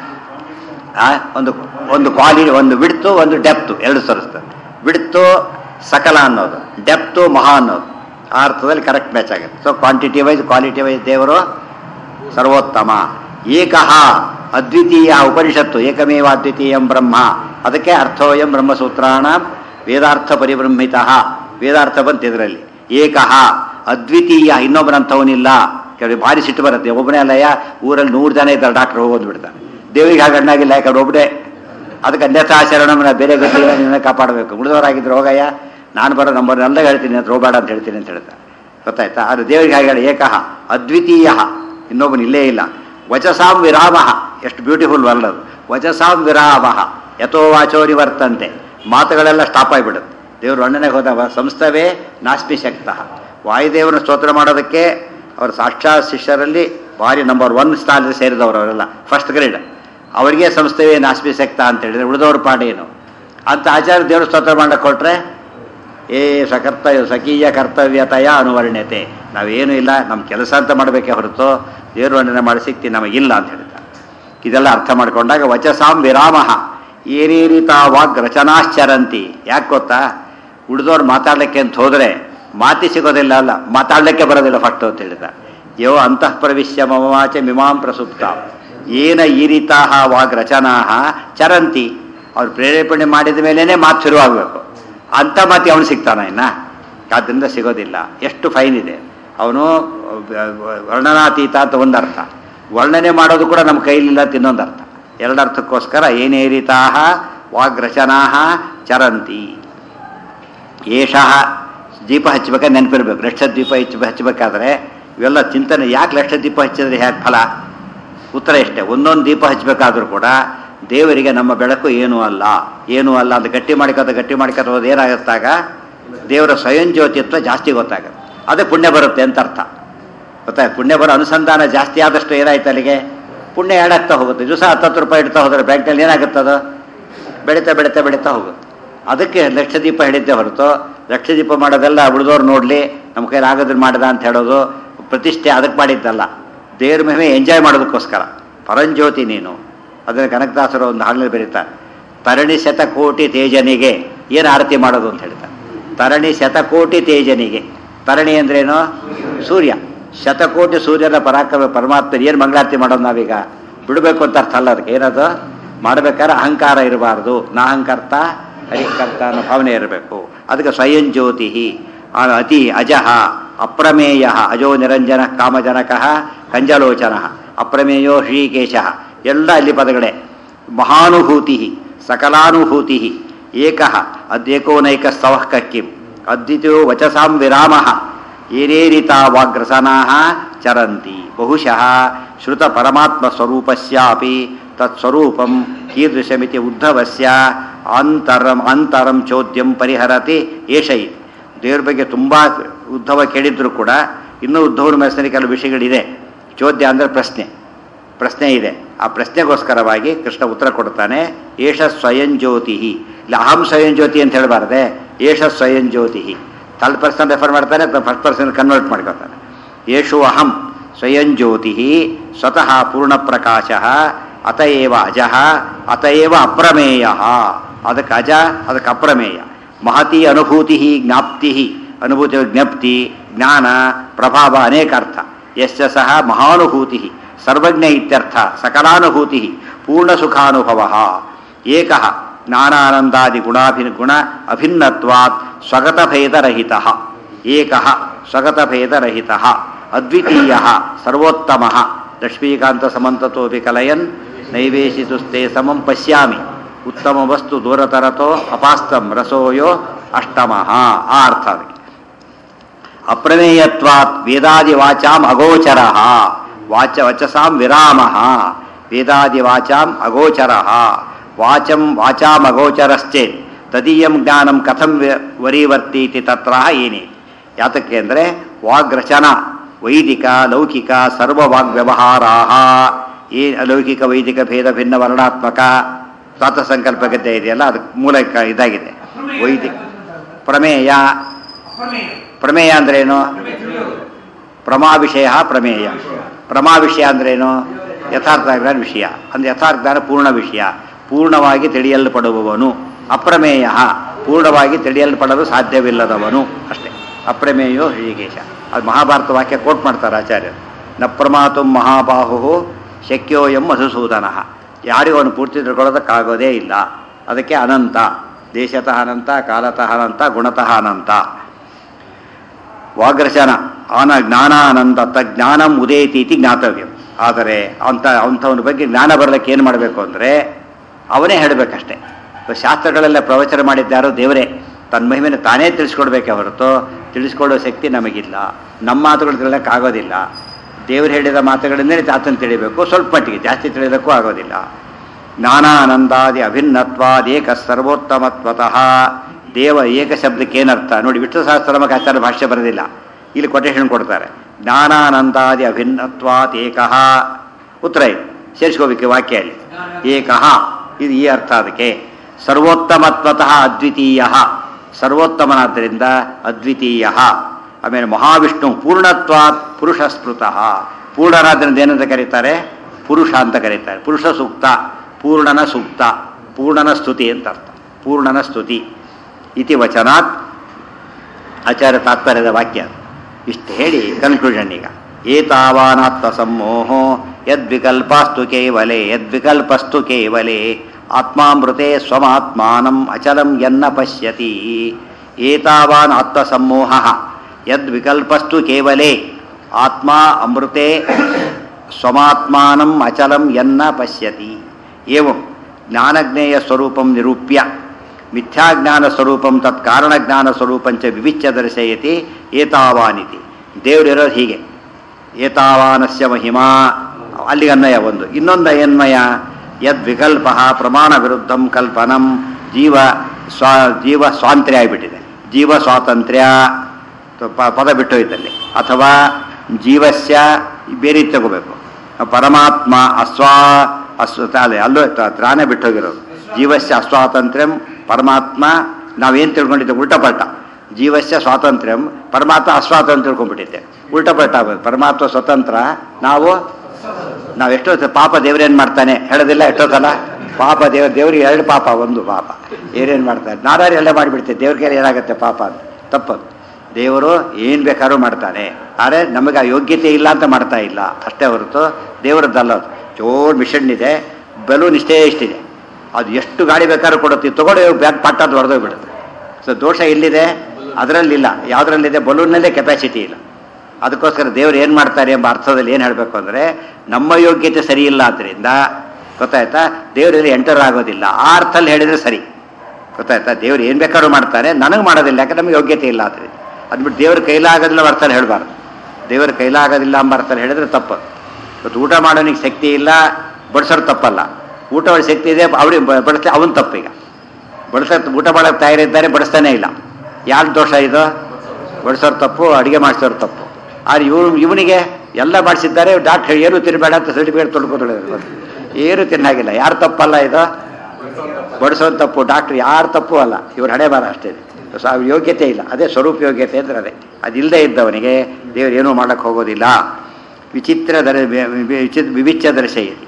ಆ, ಒಂದು ಒಂದು ಕ್ವಾಲಿ ಒಂದು ಬಿಡ್ತು ಒಂದು ಡೆಪ್ತು ಎರಡು ಸರಿಸ್ತದೆ ಬಿಡ್ತು ಸಕಲ ಅನ್ನೋದು ಡೆಪ್ತು ಮಹಾ ಅನ್ನೋದು ಆ ಅರ್ಥದಲ್ಲಿ ಕರೆಕ್ಟ್ ಮ್ಯಾಚ್ ಆಗುತ್ತೆ so quantity wise quality wise ದೇವರು ಸರ್ವೋತ್ತಮ ಏಕಃ ಅದ್ವಿತೀಯ ಉಪನಿಷತ್ತು ಏಕಮೇವ ಅದ್ವಿತೀಯಂ ಬ್ರಹ್ಮ ಅದಕ್ಕೆ ಅರ್ಥೋಯಂ ಬ್ರಹ್ಮಸೂತ್ರಾಣ ವೇದಾರ್ಥ ಪರಿಬ್ರಹ್ಮಿತ ವೇದಾರ್ಥ ಬಂತು ಇದರಲ್ಲಿ ಏಕಃ ಅದ್ವಿತೀಯ ಇನ್ನೊಬ್ಬರಂಥವನಿಲ್ಲ ಕೆಲವು ಭಾರಿ ಸಿಟ್ಟು ಬರುತ್ತೆ ಒಬ್ಬನೇ ಅಲ್ಲಯ್ಯ ಊರಲ್ಲಿ ನೂರು ಜನ ಇದ್ದಾರೆ ಡಾಕ್ಟರ್ ಹೋಗೋದು ಬಿಡ್ತಾನೆ ದೇವರಿಗೆ ಹಾಗೆ ಅಣ್ಣಾಗಿಲ್ಲ ಯಾಕಂದ್ರೆ ಒಬ್ಬನೇ ಅದಕ್ಕೆ ಅನ್ಯಥಾಚರಣನ ಬೇರೆ ಗತಿ ನಿನ್ನ ಕಾಪಾಡಬೇಕು ಉಳಿದವರಾಗಿದ್ರು ಹೋಗಯ್ಯ ನಾನು ಬರೋ ನಂಬರ್ ಎಲ್ಲ ಹೇಳ್ತೀನಿ ಅಂತ ಹೋಗಬೇಡ ಅಂತ ಹೇಳ್ತೀನಿ ಅಂತ ಹೇಳ್ತಾರೆ ಗೊತ್ತಾಯ್ತಾ ಅದು ದೇವರಿಗೆ ಹಾಗೆ ಹೇಳಿ ಏಕಃ ಅದ್ವಿತೀಯ ಇನ್ನೊಬ್ಬನು ಇಲ್ಲೇ ಇಲ್ಲ ವಚಸಾಂ ವಿರಾಮ ಎಷ್ಟು ಬ್ಯೂಟಿಫುಲ್ ವರ್ಡ್ ಅದು ವಚಸಾಂ ವಿರಾಮ ಯಥೋ ವಾಚೋ ನಿವರ್ತಂತೆ ಮಾತುಗಳೆಲ್ಲ ಸ್ಟಾಪ್ ಆಗಿಬಿಡುತ್ತೆ ದೇವರು ವರ್ಣನೆಗೆ ಹೋದವ ಸಂಸ್ಥವೇ ನಾಸ್ಮಿ ಶಕ್ತಃ ವಾಯುದೇವನ ಸ್ತೋತ್ರ ಮಾಡೋದಕ್ಕೆ ಅವರ ಸಾಕ್ಷಾತ್ ಶಿಷ್ಯರಲ್ಲಿ ಭಾರಿ ನಂಬರ್ ಒನ್ ಸ್ಥಾನ ಸೇರಿದವರು ಅವರೆಲ್ಲ ಫಸ್ಟ್ ಗ್ರೇಡ್ ಅವರಿಗೆ ಸಂಸ್ಥೆಯೇ ನಾಸ್ಮಿ ಶಕ್ತ ಅಂತ ಹೇಳಿದ್ರೆ ಉಳಿದವ್ರ ಪಾಡೇನು ಅಂತ ಆಚಾರ್ಯ ದೇವರು ಸ್ತೋತ್ರ ಮಾಡಕ್ಕೆ ಕೊಟ್ರೆ ಏ ಸಕರ್ತವ್ಯ ಸಕೀಯ ಕರ್ತವ್ಯತಯ ಅನುವರ್ಣ್ಯತೆ ನಾವೇನು ಇಲ್ಲ ನಮ್ಮ ಕೆಲಸ ಅಂತ ಮಾಡಬೇಕೇ ಹೊರತು ದೇವರು ವರ್ಣನೆ ಮಾಡಿ ಸಿಕ್ತಿ ನಮಗಿಲ್ಲ ಅಂತ ಹೇಳ್ತಾರೆ ಇದೆಲ್ಲ ಅರ್ಥ ಮಾಡ್ಕೊಂಡಾಗ ವಚಸಾಂ ವಿರಾಮ ಏನೇರಿತ ವಾಗ್ ರಚನಾಶ್ಚರಂತಿ ಯಾಕೆ ಗೊತ್ತಾ ಉಳಿದವ್ರು ಮಾತಾಡ್ಲಿಕ್ಕೆ ಅಂತ ಹೋದ್ರೆ ಮಾತಿ ಸಿಗೋದಿಲ್ಲ ಅಲ್ಲ ಮಾತಾಡ್ಲಿಕ್ಕೆ ಬರೋದಿಲ್ಲ ಫಸ್ಟ್ ಅಂತ ಹೇಳಿದ ಯೋ ಅಂತಃ ಪ್ರವಿಶ್ಯ ಮಮವಾಚ ಮಿಮಾಂ ಪ್ರಸುಪ್ತ ಏನ ಈರಿತಾ ವಾಗ್ ರಚನಾ ಚರಂತಿ ಅವ್ರು ಪ್ರೇರೇಪಣೆ ಮಾಡಿದ ಮೇಲೇನೆ ಮಾತು ಶುರುವಾಗಬೇಕು ಅಂತ ಮಾತಿ ಅವನು ಸಿಗ್ತಾನ ಇನ್ನ ಆದ್ದರಿಂದ ಸಿಗೋದಿಲ್ಲ ಎಷ್ಟು ಫೈನ್ ಇದೆ ಅವನು ವರ್ಣನಾತೀತ ಅಂತ ಒಂದು ಅರ್ಥ ವರ್ಣನೆ ಮಾಡೋದು ಕೂಡ ನಮ್ಮ ಕೈಲಿಲ್ಲ ಅಂತ ಇನ್ನೊಂದು ಅರ್ಥ ಎರಡರ್ಥಕ್ಕೋಸ್ಕರ ಏನೇರಿತಾ ವಾಗ್ರಚನಾ ಚರಂತಿ ಏಷಃ ದೀಪ ಹಚ್ಚಬೇಕಾದ್ರೆ ನೆನಪಿರ್ಬೇಕು ಲಕ್ಷ ದೀಪ ಹಚ್ಚ ಹಚ್ಚಬೇಕಾದ್ರೆ ಇವೆಲ್ಲ ಚಿಂತನೆ ಯಾಕೆ ಲಕ್ಷ ದೀಪ ಹಚ್ಚಿದ್ರೆ ಹೇಗೆ ಫಲ ಉತ್ತರ ಇಷ್ಟೇ ಒಂದೊಂದು ದೀಪ ಹಚ್ಚಬೇಕಾದ್ರೂ ಕೂಡ ದೇವರಿಗೆ ನಮ್ಮ ಬೆಳಕು ಏನೂ ಅಲ್ಲ ಏನೂ ಅಲ್ಲ ಅಂತ ಗಟ್ಟಿ ಮಾಡ್ಕೋತ ಗಟ್ಟಿ ಮಾಡ್ಕೋತ ಹೋದ ಏನಾಗುತ್ತಾಗ ದೇವರ ಸ್ವಯಂ ಜ್ಯೋತಿತ್ವ ಜಾಸ್ತಿ ಗೊತ್ತಾಗುತ್ತೆ ಅದೇ ಪುಣ್ಯ ಬರುತ್ತೆ ಅಂತ ಅರ್ಥ ಗೊತ್ತಾಯ್ತು ಪುಣ್ಯ ಬರೋ ಅನುಸಂಧಾನ ಜಾಸ್ತಿ ಆದಷ್ಟು ಏನಾಯ್ತು ಅಲ್ಲಿಗೆ ಪುಣ್ಯ ಏನಾಗ್ತಾ ಹೋಗುತ್ತೆ ದಿವಸ ಹತ್ತತ್ತು ರೂಪಾಯಿ ಇಡ್ತಾ ಹೋದ್ರೆ ಬ್ಯಾಂಕ್ನಲ್ಲಿ ಏನಾಗುತ್ತದು ಬೆಳೀತಾ ಬೆಳೀತಾ ಬೆಳೀತಾ ಹೋಗುತ್ತೆ ಅದಕ್ಕೆ ಲಕ್ಷ ದೀಪ ಹಿಡಿದ್ದೆ ಹೊರತು ಲಕ್ಷ ದೀಪ ಮಾಡೋದೆಲ್ಲ ಉಳಿದವ್ರು ನೋಡಲಿ ನಮ್ಮ ಕೈಲಿ ಆಗೋದನ್ನ ಮಾಡಿದ ಅಂತ ಹೇಳೋದು ಪ್ರತಿಷ್ಠೆ ಅದಕ್ಕೆ ಮಾಡಿದ್ದಲ್ಲ ದೇವ್ರ ಮಹಿಮೆ ಎಂಜಾಯ್ ಮಾಡೋದಕ್ಕೋಸ್ಕರ ಪರಂಜ್ಯೋತಿ ನೀನು ಅದನ್ನು ಕನಕದಾಸರು ಒಂದು ಹಾಡಿನಲ್ಲಿ ಬರೀತಾರೆ ತರಣಿ ಶತಕೋಟಿ ತೇಜನಿಗೆ ಏನು ಆರತಿ ಮಾಡೋದು ಅಂತ ಹೇಳ್ತಾರೆ ತರಣಿ ಶತಕೋಟಿ ತೇಜನಿಗೆ ತರಣಿ ಅಂದ್ರೇನು ಸೂರ್ಯ ಶತಕೋಟಿ ಸೂರ್ಯನ ಪರಾಕ್ರಮ ಪರಮಾತ್ಮ ಏನು ಮಂಗಳಾರತಿ ಮಾಡೋದು ನಾವೀಗ ಬಿಡಬೇಕು ಅಂತ ಅರ್ಥ ಅಲ್ಲ ಅದಕ್ಕೆ ಏನದು ಮಾಡಬೇಕಾದ್ರೆ ಅಹಂಕಾರ ಇರಬಾರ್ದು ನಾ ಅಹಂಕರ್ತ ಹರಿಕರ್ತ ಅನ್ನೋ ಭಾವನೆ ಇರಬೇಕು ಅದಕ್ಕೆ ಸ್ವಯಂ ಜ್ಯೋತಿ ಆ ಅತಿ ಅಜಃ ಅಪ್ರಮೇಯ ಅಜೋ ನಿರಂಜನ ಕಾಮಜನಕ ಕಂಜಲೋಚನ ಅಪ್ರಮೇಯೋ ಶ್ರೀಕೇಶ ಎಲ್ಲ ಅಲ್ಲಿ ಪದಗಳೇ ಮಹಾನುಭೂತಿ ಸಕಲಾನುಭೂತಿ ಏಕ ಅದ್ಯೇಕೋನೈಕ ಸ್ತವಃ ಕಿಂ ಅದ್ವಿತೀಯೋ ವಚಸಾಂ ವಿರಾಮ ಏನೇರಿತ ವಾಗ್ರಸನಾ ಚರಂತಿ ಬಹುಶಃ ಶ್ರುತ ಪರಮಾತ್ಮ ಸ್ವರೂಪಸ್ಯಾಪಿ ತತ್ಸ್ವರೂಪಂ ಕೀದೃಶಮಿತಿ ಉದ್ಧವಸ್ಯ ಅಂತರಂ ಅಂತರಂ ಚೋದ್ಯಂ ಪರಿಹರತಿ ಏಷ ಇತಿ ದೇವ್ರ ಬಗ್ಗೆ ತುಂಬ ಉದ್ಧವ ಕೇಳಿದ್ರು ಕೂಡ ಇನ್ನೂ ಉದ್ಧವನ ಮನಸ್ಸಿನಲ್ಲಿ ಕೆಲವು ವಿಷಯಗಳಿದೆ ಚೋದ್ಯ ಅಂದರೆ ಪ್ರಶ್ನೆ ಪ್ರಶ್ನೆ ಇದೆ ಆ ಪ್ರಶ್ನೆಗೋಸ್ಕರವಾಗಿ ಕೃಷ್ಣ ಉತ್ತರ ಕೊಡ್ತಾನೆ ಏಷ ಸ್ವಯಂ ಜ್ಯೋತಿ ಇಲ್ಲ ಅಹಂ ಸ್ವಯಂ ಜ್ಯೋತಿ ಅಂತ ಹೇಳಬಾರ್ದೆ ಏಷ ಸ್ವಯಂ ಜ್ಯೋತಿ ಥರ್ಡ್ ಪರ್ಸನ್ ರೆಫರ್ ಮಾಡ್ತಾನೆ ಫಸ್ಟ್ ಪರ್ಸನ್ ಕನ್ವರ್ಟ್ ಮಾಡ್ಕೊತಾನೆ ಯೇಷು ಅಹಂ ಸ್ವಯಂ ಜ್ಯೋತಿ ಸ್ವತಃ ಪೂರ್ಣ ಪ್ರಕಾಶ ಅತಏವ ಅಜಃ ಅತಏವ ಅಪ್ರಮೇಯ ಅದಕ್ಕೆ ಅಜ ಅದಕ್ಕೆ ಅಪ್ರಮೇಯ ಮಹತಿ ಅನುಭೂತಿ ಜ್ಞಾಪ್ತಿ ಅನುಭೂತಿ ಜ್ಞಪ್ತಿ ಜ್ಞಾನ ಪ್ರಭಾವ ಅನೇಕ ಅರ್ಥ ಯಶ್ಚ ಸಹ ಮಹಾನುಭೂತಿ ಸರ್ವಜ್ಞ ಇತ್ಯರ್ಥ ಸಕಲಾನುಭೂತಿ ಪೂರ್ಣ ಸುಖಾನುಭವ ಏಕ ಜ್ಞಾನಾನಂದಾದಿ ಗುಣಾಭಿ ಗುಣ ಅಭಿನ್ನತ್ವಾತ್ ಸ್ವಗತಭೇದರಹಿತ ಏಕ ಸ್ವಗತಭೇದರಹಿತ ಅದ್ವಿತೀಯ ಸರ್ವೋತ್ತಮ ಲಕ್ಷ್ಮೀಕಾಂತ ಸಮಂತತೋಪಿ ಕಲಯನ್ ನೈವೇಶಿತುಸ್ತೆ ಸಮಂ ಪಶ್ಯಾಮಿ ಉತ್ತಮ ವಸ್ತು ದೂರತರತೋ ಅಪಾಸ್ತಂ ರಸೋಯೋ ಅಷ್ಟಮಃ ಆ ಅರ್ಥ ಅದಕ್ಕೆ ಅಪ್ರಮೇಯತ್ವಾತ್ ವೇದಾದಿ ವಾಚಾಂ ಅಗೋಚರ ವಾಚ ವಚಸಾಂ ವಿರಾಮ ವೇದಾದಿ ವಾಚಾಂ ಅಗೋಚರ ವಾಚಂ ವಾಚಾಂ ಅಗೋಚರಶ್ಚೇತ್ ತದೀಯಂ ಜ್ಞಾನಂ ಕಥಂ ವ- ವರೀವರ್ತೀತಿ ತತ್ರ ಏನೇ ಯಾತಕ್ಕೆ ಅಂದರೆ ವಾಗ್ರಚನಾ ವೈದಿಕ ಲೌಕಿಕ ಸರ್ವ ವಾಗ್ವ್ಯವಹಾರಾ ಏ ಅಲೌಕಿಕ ವೈದಿಕ ಭೇದ ಭಿನ್ನ ವರ್ಣಾತ್ಮಕ ತಾತ ಸಂಕಲ್ಪ ಗದ್ದೆ ಇದೆಯಲ್ಲ ಅದಕ್ಕೆ ಮೂಲ ಕ- ಇದಾಗಿದೆ ವೈದಿಕ ಪ್ರಮೇಯ ಪ್ರಮೇಯ ಪ್ರಮೇಯ ಅಂದ್ರೇನು ಪ್ರಮೇಯ ತಿಳಿಯೋದು ಪ್ರಮಾ ವಿಷಯ ಪ್ರಮೇಯ ಪ್ರಮಾ ವಿಷಯ ಅಂದ್ರೇನು ಯಥಾರ್ಥ ಜ್ಞಾನ ವಿಷಯ ಅಂದ್ರೆ ಯಥಾರ್ಥ ಜ್ಞಾನ ಪೂರ್ಣ ವಿಷಯ ಪೂರ್ಣವಾಗಿ ತಿಳಿಯಲ್ಪಡುವವನು ಅಪ್ರಮೇಯ ಪೂರ್ಣವಾಗಿ ತಿಳಿಯಲ್ಪಡಲು ಸಾಧ್ಯವಿಲ್ಲದವನು ಅಷ್ಟೇ ಅಪ್ರಮೇಯೋ ಶ್ರೀಕೇಶ ಅದು ಮಹಾಭಾರತ ವಾಕ್ಯ ಕೋಟ್ ಮಾಡ್ತಾರೆ ಆಚಾರ್ಯರು ನ ಪ್ರಮಾತು ಮಹಾಬಾಹು ಶಕ್ಯೋ ಎಂ ಮಧುಸೂದನ ಯಾರಿಗೂ ಅವನು ಪೂರ್ತಿ ತಿಳ್ಕೊಳ್ಳೋದಕ್ಕಾಗೋದೇ ಇಲ್ಲ ಅದಕ್ಕೆ ಅನಂತ ದೇಶತಃ ಅನಂತ ಕಾಲತಃ ಅನಂತ ಗುಣತಃ ಅನಂತ ವಾಗ್ರಚನ ಆನ ಜ್ಞಾನಾನಂದ ತಜ್ಞಾನಂ ಉದೇತಿ ಇತಿ ಜ್ಞಾತವ್ಯ ಆದರೆ ಅಂಥ ಅಂಥವನ ಬಗ್ಗೆ ಜ್ಞಾನ ಬರಲಿಕ್ಕೆ ಏನು ಮಾಡಬೇಕು ಅಂದರೆ ಅವನೇ ಹೇಳಬೇಕಷ್ಟೆ ಶಾಸ್ತ್ರಗಳೆಲ್ಲ ಪ್ರವಚನ ಮಾಡಿದ್ದಾರೋ ದೇವರೇ ತನ್ನ ಮಹಿಮೆನ ತಾನೇ ತಿಳಿಸ್ಕೊಡ್ಬೇಕೆ ಹೊರತು ತಿಳಿಸ್ಕೊಡೋ ಶಕ್ತಿ ನಮಗಿಲ್ಲ ನಮ್ಮ ಮಾತುಗಳು ತಿಳಿಯೋಕ್ಕಾಗೋದಿಲ್ಲ ದೇವರು ಹೇಳಿದ ಮಾತುಗಳಿಂದಲೇ ಆತನ ತಿಳಿಬೇಕು ಸ್ವಲ್ಪ ಮಟ್ಟಿಗೆ ಜಾಸ್ತಿ ತಿಳಿಯೋದಕ್ಕೂ ಆಗೋದಿಲ್ಲ ಜ್ಞಾನಾನಂದಾದಿ ಅಭಿನ್ನತ್ವಾದೇಕ ಸರ್ವೋತ್ತಮತ್ವತಃ ದೇವ ಏಕ ಶಬ್ದಕ್ಕೆ ಏನರ್ಥ ನೋಡಿ ವಿಷ್ಣು ಸಹಸ್ರಮಕ್ಕೆ ಆಚಾರ್ಯ ಭಾಷ್ಯ ಬರೋದಿಲ್ಲ ಇಲ್ಲಿ ಕೊಟೇಶನ್ ಕೊಡ್ತಾರೆ ಜ್ಞಾನಾನಂದಾದಿ ಅಭಿನ್ನತ್ವಾತ್ ಏಕಃ ಉತ್ತರ ಇದೆ ಸೇರಿಸ್ಕೋಬೇಕು ವಾಕ್ಯ ಅಲ್ಲಿ ಏಕಃ ಇದು ಈ ಅರ್ಥ ಅದಕ್ಕೆ ಸರ್ವೋತ್ತಮತ್ವತಃ ಅದ್ವಿತೀಯ ಸರ್ವೋತ್ತಮನಾದ್ದರಿಂದ ಅದ್ವಿತೀಯ ಆಮೇಲೆ ಮಹಾವಿಷ್ಣು ಪೂರ್ಣತ್ವಾತ್ ಪುರುಷ ಸ್ಮೃತಃ ಪೂರ್ಣನಾದ್ರಿಂದ ಏನಂತ ಕರೀತಾರೆ ಪುರುಷ ಅಂತ ಕರೀತಾರೆ ಪುರುಷ ಸೂಕ್ತ ಪೂರ್ಣನ ಸೂಕ್ತ ಪೂರ್ಣನ ಸ್ತುತಿ ಅಂತ ಅರ್ಥ ಪೂರ್ಣನ ಸ್ತುತಿ ಇತಿ ವಚನಾತ್ ಆಚಾರ್ಯ ತಾತ್ಪರ್ಯದ ವಾಕ್ಯ ಇಷ್ಟು ಹೇಳಿ ಕನ್ಕ್ಲೂಷನ್ ಈಗ ಏತಾವಾನಾತ್ಮ ಸಮ್ಮೋಹೋ ಯದ್ವಿಕಲ್ಪಾಸ್ತು ಕೇವಲೆ ಯದ್ವಿಕಲ್ಪಸ್ತು ಕೇವಲೆ ಆತ್ಮಾಮೃತೆ ಸ್ವಮಾತ್ಮಾನಂ ಅಚಲಂ ಯನ್ನ ಪಶ್ಯತಿ ಏತಾವಾನ್ ಆತ್ಮಸಮ್ಮೋಹ ಯದ್ವಿಕಲ್ಪಸ್ತು ಕೇವಲೆ ಆತ್ಮ ಅಮೃತೆ ಸ್ವಮಾತ್ಮಾನಂ ಅಚಲಂ ಯನ್ನ ಪಶ್ಯತಿ ಏವಂ ಜ್ಞಾನಜ್ಞೇಯ ಸ್ವರೂಪಂ ನಿರೂಪ್ಯ ಮಿಥ್ಯಾಜ್ಞಾನ ಸ್ವರೂಪಂ ತತ್ ಕಾರಣಜ್ಞಾನ ಸ್ವರೂಪಂಚ ವಿವಿಚ್ಯ ದರ್ಶಯತಿ ಏತಾವಾನಿತಿ ದೇವರಿರೋದು ಹೀಗೆ ಏತಾವಾನಸ್ಯ ಮಹಿಮಾ ಅಲ್ಲಿಗೆ ಅನ್ವಯ ಒಂದು ಇನ್ನೊಂದು ಅನ್ವಯ ಯದ್ ವಿಕಲ್ಪ ಪ್ರಮಾಣ ವಿರುದ್ಧಂ ಕಲ್ಪನಂ ಜೀವ ಸ್ವಾ ಜೀವ ಸ್ವಾತಂತ್ರ್ಯ ಆಗಿಬಿಟ್ಟಿದೆ ಜೀವ ಸ್ವಾತಂತ್ರ್ಯ ಪ- ಪದ ಬಿಟ್ಟು ಹೋಯ್ತಲ್ಲಿ ಅಥವಾ ಜೀವಸ್ಯ ಬೇರೆ ರೀತಿ ತಗೋಬೇಕು ಪರಮಾತ್ಮ ಅಸ್ವಾ ಅಸ್ವ ಅದೇ ಅಲ್ಲೂ ತ- ತ್ರಾನೇ ಬಿಟ್ಟು ಹೋಗಿರೋದು ಜೀವಸ್ಯ ಅಸ್ವಾತಂತ್ರ್ಯಂ ಪರಮಾತ್ಮ ನಾವೇನು ತಿಳ್ಕೊಂಡಿದ್ದೆ ಉಲ್ಟಪಲ್ಟ ಜೀವಸ್ಯ ಸ್ವಾತಂತ್ರ್ಯಂ ಪರಮಾತ್ಮ ಅಸ್ವಾತಂತ್ರ್ಯ ತಿಳ್ಕೊಂಡ್ಬಿಟ್ಟಿದ್ದೆ ಉಲ್ಟಪಲ್ಟ ಆಗೋದು ಪರಮಾತ್ಮ ಸ್ವತಂತ್ರ ನಾವು ನಾವು ಎಷ್ಟೋ ಸ- ಪಾಪ ದೇವ್ರೇನು ಮಾಡ್ತಾನೆ ಹೇಳೋದಿಲ್ಲ ಎಷ್ಟೋ ಸಲ ಪಾಪ ದೇವ ದೇವ್ರಿಗೆ ಎರಡು ಪಾಪ ಒಂದು ಪಾಪ ಏನೇನು ಮಾಡ್ತಾರೆ ನಾರಾಯಣ ಎಲ್ಲ ಮಾಡಿಬಿಡ್ತೇವೆ ದೇವ್ರ ಕೈಲಿ ಏನಾಗುತ್ತೆ ಪಾಪ ಅಂತ ತಪ್ಪದು ದೇವರು ಏನು ಬೇಕಾದ್ರೂ ಮಾಡ್ತಾನೆ ಆದರೆ ನಮಗೆ ಆ ಯೋಗ್ಯತೆ ಇಲ್ಲ ಅಂತ ಮಾಡ್ತಾ ಇಲ್ಲ ಅಷ್ಟೇ ಹೊರತು ದೇವರದ್ದಲ್ಲ ಅದು ಜೋರ್ ಮಿಷನ್ ಇದೆ ಬಲೂನ್ ಇಷ್ಟೇ ಇಷ್ಟಿದೆ ಅದು ಎಷ್ಟು ಗಾಡಿ ಬೇಕಾದ್ರೂ ಕೊಡುತ್ತೆ ತಗೊಂಡು ಬ್ಯಾಗ್ ಪಟ್ಟದ್ದು ಹೊಡೆದೋಗ್ಬಿಡುತ್ತೆ ಸೊ ದೋಷ ಎಲ್ಲಿದೆ ಅದರಲ್ಲಿಲ್ಲ ಯಾವುದರಲ್ಲಿದೆ ಬಲೂನ್ನಲ್ಲೇ ಕೆಪಾಸಿಟಿ ಇಲ್ಲ ಅದಕ್ಕೋಸ್ಕರ ದೇವರು ಏನು ಮಾಡ್ತಾರೆ ಎಂಬ ಅರ್ಥದಲ್ಲಿ ಏನು ಹೇಳಬೇಕು ಅಂದರೆ ನಮ್ಮ ಯೋಗ್ಯತೆ ಸರಿ ಇಲ್ಲ ಆದ್ದರಿಂದ ಗೊತ್ತಾಯ್ತಾ ದೇವರಲ್ಲಿ ಎಂಟರ್ ಆಗೋದಿಲ್ಲ ಆ ಅರ್ಥಲ್ಲಿ ಹೇಳಿದರೆ ಸರಿ ಗೊತ್ತಾಯ್ತಾ ದೇವ್ರು ಏನು ಬೇಕಾದ್ರೂ ಮಾಡ್ತಾರೆ ನನಗೆ ಮಾಡೋದಿಲ್ಲ ಯಾಕಂದ್ರೆ ನಮಗೆ ಯೋಗ್ಯತೆ ಇಲ್ಲ ಆದ್ದರಿಂದ ಅದ್ಬಿಟ್ಟು ದೇವ್ರ ಕೈಲಾಗೋದಿಲ್ಲ ಎಂಬ ಅರ್ಥದಲ್ಲಿ ಹೇಳಬಾರ್ದು ದೇವ್ರ ಕೈಲಾಗೋದಿಲ್ಲ ಎಂಬ ಅರ್ಥದಲ್ಲಿ ಹೇಳಿದ್ರೆ ತಪ್ಪು ಇವತ್ತು ಊಟ ಮಾಡೋನಿಗೆ ಶಕ್ತಿ ಇಲ್ಲ ಬಡಿಸೋರು ತಪ್ಪಲ್ಲ ಊಟ ಮಾಡೋ ಶಕ್ತಿ ಇದೆ ಅವ್ರಿಗೆ ಬಡಿಸ್ತಾ ಅವನು ತಪ್ಪೀಗ ಬಡಿಸ ಊಟ ಮಾಡೋಕ್ಕೆ ತಯಾರಿದ್ದಾರೆ ಬಡಿಸ್ತಾನೇ ಇಲ್ಲ ಯಾರು ದೋಷ ಇದು ಬಡಿಸೋರು ತಪ್ಪು ಅಡುಗೆ ಮಾಡಿಸೋರು ತಪ್ಪು ಆದ್ರೆ ಇವ್ ಇವನಿಗೆ ಎಲ್ಲ ಮಾಡಿಸಿದ್ದಾರೆ ಡಾಕ್ಟರ್ ಏನು ತಿನ್ನಬೇಡ ಅಂತ ಸರ್ಟಿಫಿಕೇಟ್ ತೊಳ್ಕೊತೊಳಿದ್ರು ಏನು ತಿನ್ನಾಗಿಲ್ಲ ಯಾರು ತಪ್ಪಲ್ಲ ಇದು ಬಡಿಸೋದು ತಪ್ಪು ಡಾಕ್ಟರ್ ಯಾರು ತಪ್ಪು ಅಲ್ಲ ಇವ್ರ ಹಣೆ ಬಾರ ಅಷ್ಟೇ ಸೊ ಅವ್ರ ಯೋಗ್ಯತೆ ಇಲ್ಲ ಅದೇ ಸ್ವರೂಪ ಯೋಗ್ಯತೆ ಅಂದ್ರೆ ಅದೇ ಅದಿಲ್ಲದೆ ಇದ್ದವನಿಗೆ ದೇವರು ಏನೂ ಮಾಡಕ್ಕೆ ಹೋಗೋದಿಲ್ಲ ವಿಚಿತ್ರ ದರ ವಿಚಿತ್ರ ವಿವಿಚ್ಯ ದರ್ಶಯತಿ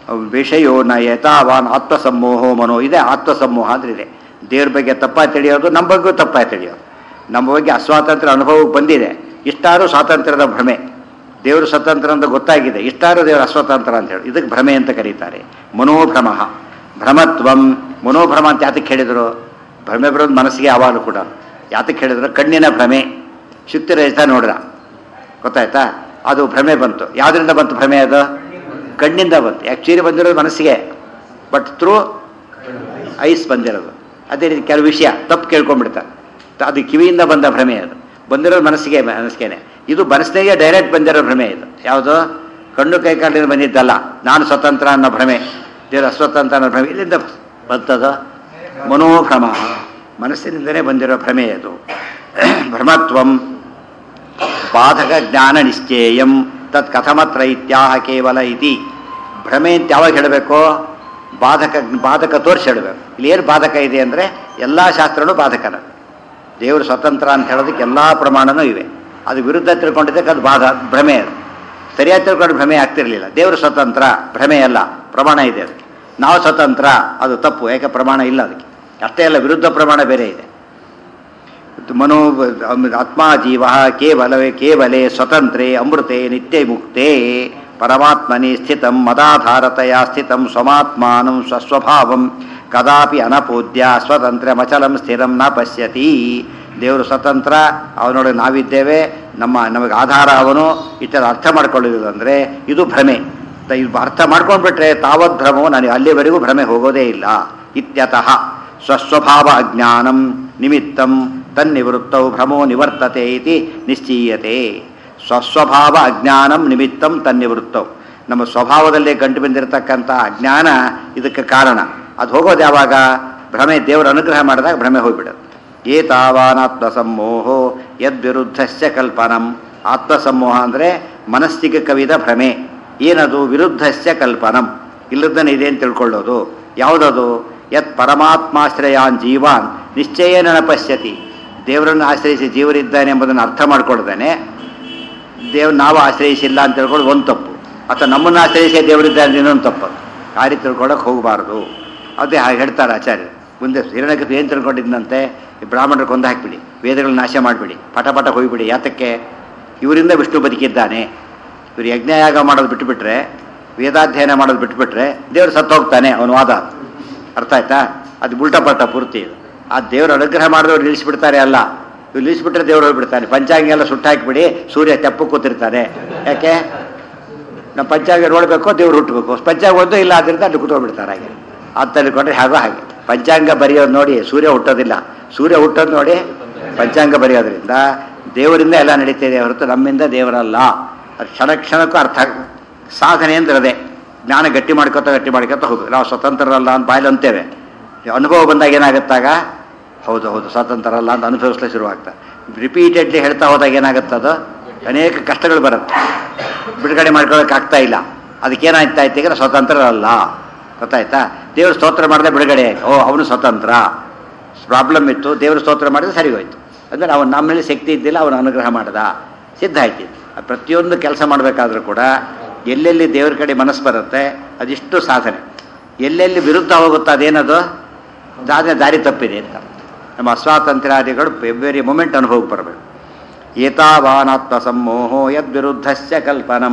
ವಿಷಯೋ ನ ಯಥಾವಾನ್ ಆತ್ಮಸಮೋಹೋ ಮನೋ ಇದೆ ಆತ್ಮಸಮೋಹ ಅಂದ್ರೆ ಇದೆ ದೇವ್ರ ಬಗ್ಗೆ ತಪ್ಪಾಗಿ ತಿಳಿಯೋದು ನಮ್ಮ ಬಗ್ಗೆಯೂ ತಪ್ಪಾಗಿ ತಿಳಿಯೋದು ನಮ್ಮ ಬಗ್ಗೆ ಅಸ್ವಾತಂತ್ರ್ಯ ಅನುಭವಕ್ಕೆ ಬಂದಿದೆ ಇಷ್ಟಾರು ಸ್ವಾತಂತ್ರ್ಯದ ಭ್ರಮೆ ದೇವರು ಸ್ವತಂತ್ರ ಅಂತ ಗೊತ್ತಾಗಿದೆ ಇಷ್ಟಾರು ದೇವರು ಅಸ್ವತಂತ್ರ ಅಂತ ಹೇಳಿ ಇದಕ್ಕೆ ಭ್ರಮೆ ಅಂತ ಕರೀತಾರೆ ಮನೋಭ್ರಮ ಭ್ರಮತ್ವಂ ಮನೋಭ್ರಮ ಅಂತ ಯಾತಕ್ಕೆ ಹೇಳಿದರು ಭ್ರಮೆ ಬರೋದು ಮನಸ್ಸಿಗೆ ಯಾವಾಗಲೂ ಕೂಡ ಯಾತಕ್ಕೆ ಹೇಳಿದ್ರು ಕಣ್ಣಿನ ಭ್ರಮೆ ಶುಕ್ತಿ ರಹಿತ ನೋಡ್ರ ಗೊತ್ತಾಯ್ತಾ ಅದು ಭ್ರಮೆ ಬಂತು ಯಾವುದರಿಂದ ಬಂತು ಭ್ರಮೆ ಅದು ಕಣ್ಣಿಂದ ಬಂತು ಆ್ಯಕ್ಚುಲಿ ಬಂದಿರೋದು ಮನಸ್ಸಿಗೆ ಬಟ್ ಥ್ರೂ ಐಸ್ ಬಂದಿರೋದು ಅದೇ ರೀತಿ ಕೆಲವು ವಿಷಯ ತಪ್ಪು ಕೇಳ್ಕೊಂಡ್ಬಿಡ್ತಾರೆ ತ- ಅದು ಕಿವಿಯಿಂದ ಬಂದ ಭ್ರಮೆ ಅದು ಬಂದಿರೋದು ಮನಸ್ಸಿಗೆ ಮನಸ್ಸಿಗೆನೆ ಇದು ಮನಸ್ಸಿಗೆ ಡೈರೆಕ್ಟ್ ಬಂದಿರೋ ಭ್ರಮೆ ಇದು ಯಾವುದು ಕಣ್ಣು ಕೈ ಕಾಲಿಂದ ಬಂದಿದ್ದಲ್ಲ ನಾನು ಸ್ವತಂತ್ರ ಅನ್ನೋ ಭ್ರಮೆ ದೇವರು ಅಸ್ವತಂತ್ರ ಅನ್ನೋ ಭ್ರಮೆ ಇಲ್ಲಿಂದ ಬಂತದು ಮನೋಭ್ರಮ ಮನಸ್ಸಿನಿಂದಲೇ ಬಂದಿರೋ ಭ್ರಮೆ ಅದು ಭ್ರಮತ್ವಂ ಬಾಧಕ ಜ್ಞಾನ ನಿಶ್ಚೇಯಂ ತತ್ ಕಥಮತ್ರ ಇತ್ಯಾಹ ಕೇವಲ ಇತಿ ಭ್ರಮೆ ಅಂತ ಯಾವಾಗ ಹೇಳಬೇಕು ಬಾಧಕ ಬಾಧಕ ತೋರಿಸಿ ಹೇಳಬೇಕು ಇಲ್ಲಿ ಏನು ಬಾಧಕ ಇದೆ ಅಂದರೆ ಎಲ್ಲ ಶಾಸ್ತ್ರಗಳು ಬಾಧಕನ ದೇವರು ಸ್ವತಂತ್ರ ಅಂತ ಹೇಳೋದಕ್ಕೆ ಎಲ್ಲ ಪ್ರಮಾಣನೂ ಇವೆ ಅದು ವಿರುದ್ಧ ತಿಳ್ಕೊಂಡಿದ್ದಕ್ಕೆ ಅದು ಬಾಧ ಭ್ರಮೆ ಅದು ಸರಿಯಾಗಿ ತಿಳ್ಕೊಂಡು ಭ್ರಮೆ ಆಗ್ತಿರಲಿಲ್ಲ ದೇವರು ಸ್ವತಂತ್ರ ಭ್ರಮೆ ಅಲ್ಲ ಪ್ರಮಾಣ ಇದೆ ಅದಕ್ಕೆ ನಾವು ಸ್ವತಂತ್ರ ಅದು ತಪ್ಪು ಯಾಕೆ ಪ್ರಮಾಣ ಇಲ್ಲ ಅದಕ್ಕೆ ಅಷ್ಟೇ ಅಲ್ಲ ವಿರುದ್ಧ ಪ್ರಮಾಣ ಬೇರೆ ಇದೆ ಮನೋ ಆತ್ಮ ಜೀವ ಕೇವಲವೇ ಕೇವಲೇ ಸ್ವತಂತ್ರೇ ಅಮೃತೆ ನಿತ್ಯ ಮುಕ್ತೆ ಪರಮಾತ್ಮನಿ ಸ್ಥಿತಂ ಮದಾಧಾರತೆಯ ಸ್ಥಿತಂ ಸ್ವಮಾತ್ಮಾನಂ ಸ್ವಸ್ವಭಾವಂ ಕದಾಪಿ ಅನಪೂಜ್ಯ ಸ್ವತಂತ್ರಮಚಲಂ ಸ್ಥಿರಂ ನ ಪಶ್ಯತಿ ದೇವರು ಸ್ವತಂತ್ರ ಅವನೊಳಗೆ ನಾವಿದ್ದೇವೆ ನಮ್ಮ ನಮಗೆ ಆಧಾರ ಅವನು ಇಷ್ಟರ ಅರ್ಥ ಮಾಡ್ಕೊಳ್ಳೋದು ಅಂದರೆ ಇದು ಭ್ರಮೆ ತ- ಇದು ಅರ್ಥ ಮಾಡ್ಕೊಂಡ್ಬಿಟ್ರೆ ತಾವದ್ ಭ್ರಮವು ನನಗೆ ಅಲ್ಲಿವರೆಗೂ ಭ್ರಮೆ ಹೋಗೋದೇ ಇಲ್ಲ ಇತ್ಯತಃ ಸ್ವಸ್ವಭಾವ ಅಜ್ಞಾನಂ ನಿಮಿತ್ತಂ ತನ್ನಿವೃತ್ತೌ ಭ್ರಮೋ ನಿವರ್ತತೆ ಇತಿ ನಿಶ್ಚೀಯತೆ ಸ್ವಸ್ವಭಾವ ಅಜ್ಞಾನಂ ನಿಮಿತ್ತಂ ತನ್ನಿವೃತ್ತೌ ನಮ್ಮ ಸ್ವಭಾವದಲ್ಲೇ ಗಂಟು ಬಂದಿರತಕ್ಕಂಥ ಅಜ್ಞಾನ ಇದಕ್ಕೆ ಕಾರಣ ಅದು ಹೋಗೋದು ಯಾವಾಗ ಭ್ರಮೆ ದೇವರ ಅನುಗ್ರಹ ಮಾಡಿದಾಗ ಭ್ರಮೆ ಹೋಗ್ಬಿಡುತ್ತೆ ಏತಾವಾನಾತ್ಮಸಮ್ಮೋಹೋ ಯದ್ವಿರುದ್ಧಸ್ಯ ಕಲ್ಪನಂ ಆತ್ಮಸಮ್ಮೋಹ ಅಂದರೆ ಮನಸ್ಸಿಗೆ ಕವಿದ ಭ್ರಮೆ ಏನದು ವಿರುದ್ಧಸ್ಯ ಕಲ್ಪನಂ ಇಲ್ಲದನ್ನ ಇದೆ ಅಂತ ತಿಳ್ಕೊಳ್ಳೋದು ಯಾವುದದು ಯತ್ ಪರಮಾತ್ಮಾಶ್ರಯಾನ್ ಜೀವಾನ್ ನಿಶ್ಚಯೇನ ನ ಪಶ್ಯತಿ ದೇವರನ್ನು ಆಶ್ರಯಿಸಿ ಜೀವರಿದ್ದಾನೆ ಎಂಬುದನ್ನು ಅರ್ಥ ಮಾಡ್ಕೊಳ್ತಾನೆ ದೇವ್ ನಾವು ಆಶ್ರಯಿಸಿಲ್ಲ ಅಂತ ತಿಳ್ಕೊಳ್ಳೋದು ಒಂದು ತಪ್ಪು ಅಥವಾ ನಮ್ಮನ್ನು ಆಶ್ರಯಿಸಿ ದೇವರಿದ್ದಾನೆ ಅಂತ ಇನ್ನೊಂದು ತಪ್ಪು ಆ ರೀತಿ ತಿಳ್ಕೊಳ್ಳೋಕೆ ಹೋಗಬಾರ್ದು ಅದೇ ಹಾಗೆ ಹೇಳ್ತಾರೆ ಆಚಾರ್ಯರು ಮುಂದೆ ಹಿರಣ್ಯಕೃತ ಏನು ತಿಳ್ಕೊಂಡಿದ್ದಂತೆ ಈ ಬ್ರಾಹ್ಮಣರು ಕೊಂದು ಹಾಕಿಬಿಡಿ ವೇದಗಳನ್ನ ನಾಶ ಮಾಡಿಬಿಡಿ ಪಟ ಪಟ ಹೋಗಿಬಿಡಿ ಯಾತಕ್ಕೆ ಇವರಿಂದ ವಿಷ್ಣು ಬದುಕಿದ್ದಾನೆ ಇವರು ಯಜ್ಞಯಾಗ ಮಾಡೋದು ಬಿಟ್ಟುಬಿಟ್ರೆ ವೇದಾಧ್ಯಯನ ಮಾಡೋದು ಬಿಟ್ಬಿಟ್ರೆ ದೇವರು ಸತ್ತು ಹೋಗ್ತಾನೆ ಅವನ ವಾದ ಅರ್ಥ ಆಯ್ತಾ ಅದು ಉಲ್ಟಾ ಪಲ್ಟ ಪೂರ್ತಿ ಇದು. ಆ ದೇವರು ಅನುಗ್ರಹ ಮಾಡಿದವ್ರು ನಿಲ್ಲಿಸ್ಬಿಡ್ತಾರೆ ಅಲ್ಲ ಇವ್ರು ನಿಲ್ಲಿಸ್ಬಿಟ್ರೆ ದೇವರು ಹೋಗ್ಬಿಡ್ತಾನೆ ಪಂಚಾಂಗ ಎಲ್ಲ ಸುಟ್ಟಾಕಿಬಿಡಿ ಸೂರ್ಯ ತೆಪ್ಪು ಕೂತಿರ್ತಾನೆ ಯಾಕೆ ನಮ್ಮ ಪಂಚಾಂಗ ನೋಡಬೇಕು ದೇವ್ರು ಹುಟ್ಟಬೇಕು ಪಂಚಾಂಗ ಒಂದು ಇಲ್ಲ ಆದ್ರಿಂದ ಅಲ್ಲಿ ಕೂತ್ಕೊಂಡ್ಬಿಡ್ತಾರೆ ಹಾಗೆ ಅದು ತಿಳ್ಕೊಂಡ್ರೆ ಹಾಗೋ ಹಾಗೆ ಪಂಚಾಂಗ ಬರೆಯೋದು ನೋಡಿ ಸೂರ್ಯ ಹುಟ್ಟೋದಿಲ್ಲ ಸೂರ್ಯ ಹುಟ್ಟೋದು ನೋಡಿ ಪಂಚಾಂಗ ಬರೆಯೋದ್ರಿಂದ ದೇವರಿಂದ ಎಲ್ಲ ನಡೀತಿದೆ ಹೊರತು ನಮ್ಮಿಂದ ದೇವರಲ್ಲ ಅದು ಕ್ಷಣ ಕ್ಷಣಕ್ಕೂ ಅರ್ಥ ಆಗ್- ಸಾಧನೆ ಅಂದ್ರೆ ಅದೇ ಜ್ಞಾನ ಗಟ್ಟಿ ಮಾಡ್ಕೊತ ಗಟ್ಟಿ ಮಾಡ್ಕೊತ ಹೋಗ್ಬೇಕು ನಾವು ಸ್ವತಂತ್ರರಲ್ಲ ಅಂತ ಬಾಯಲ್ಲಿ ಅಂತೇವೆ ಅನುಭವ ಬಂದಾಗ ಏನಾಗುತ್ತಾಗ ಹೌದು ಹೌದು ಸ್ವತಂತ್ರರಲ್ಲ ಅಂತ ಅನುಭವಿಸ್ಲೇ ಶುರುವಾಗ್ತಾ ರಿಪೀಟೆಡ್ಲಿ ಹೇಳ್ತಾ ಹೋದಾಗ ಏನಾಗುತ್ತದು ಅನೇಕ ಕಷ್ಟಗಳು ಬರುತ್ತೆ ಬಿಡುಗಡೆ ಮಾಡ್ಕೊಳ್ಳೋಕೆ ಆಗ್ತಾ ಇಲ್ಲ ಅದಕ್ಕೇನಾಯ್ತಾ ಇತ್ತು ಈಗ ಸ್ವತಂತ್ರರಲ್ಲ ಗೊತ್ತಾಯ್ತಾ ದೇವರು ಸ್ತೋತ್ರ ಮಾಡಿದ್ರೆ ಬಿಡುಗಡೆ ಆಯ್ತು. ಓ ಅವನು ಸ್ವತಂತ್ರ ಪ್ರಾಬ್ಲಮ್ ಇತ್ತು ದೇವರು ಸ್ತೋತ್ರ ಮಾಡಿದ್ರೆ ಸರಿ ಹೋಯ್ತು ಅಂದರೆ ಅವನು ನಮ್ಮಲ್ಲಿ ಶಕ್ತಿ ಇದ್ದಿಲ್ಲ ಅವನು ಅನುಗ್ರಹ ಮಾಡ್ದ ಸಿದ್ಧ ಆಯ್ತು ಆ ಪ್ರತಿಯೊಂದು ಕೆಲಸ ಮಾಡಬೇಕಾದ್ರೂ ಕೂಡ ಎಲ್ಲೆಲ್ಲಿ ದೇವ್ರ ಕಡೆ ಮನಸ್ಸು ಬರುತ್ತೆ ಅದಿಷ್ಟು ಸಾಧನೆ ಎಲ್ಲೆಲ್ಲಿ ವಿರುದ್ಧ ಹೋಗುತ್ತೋ ಅದೇನದು ಸಾಧನೆ ದಾರಿ ತಪ್ಪಿದೆ ಅಂತ ನಮ್ಮ ಅಸ್ವಾತಂತ್ರ್ಯಾದಿಗಳು ಎವ್ರಿ ಮೊಮೆಂಟ್ ಅನುಭವಕ್ಕೆ ಬರಬೇಕು ಏತಾವಾನಾತ್ಮ ಸಮ್ಮೋಹೋ ಯದ್ವಿರುದ್ಧಸ್ಯ ಕಲ್ಪನಂ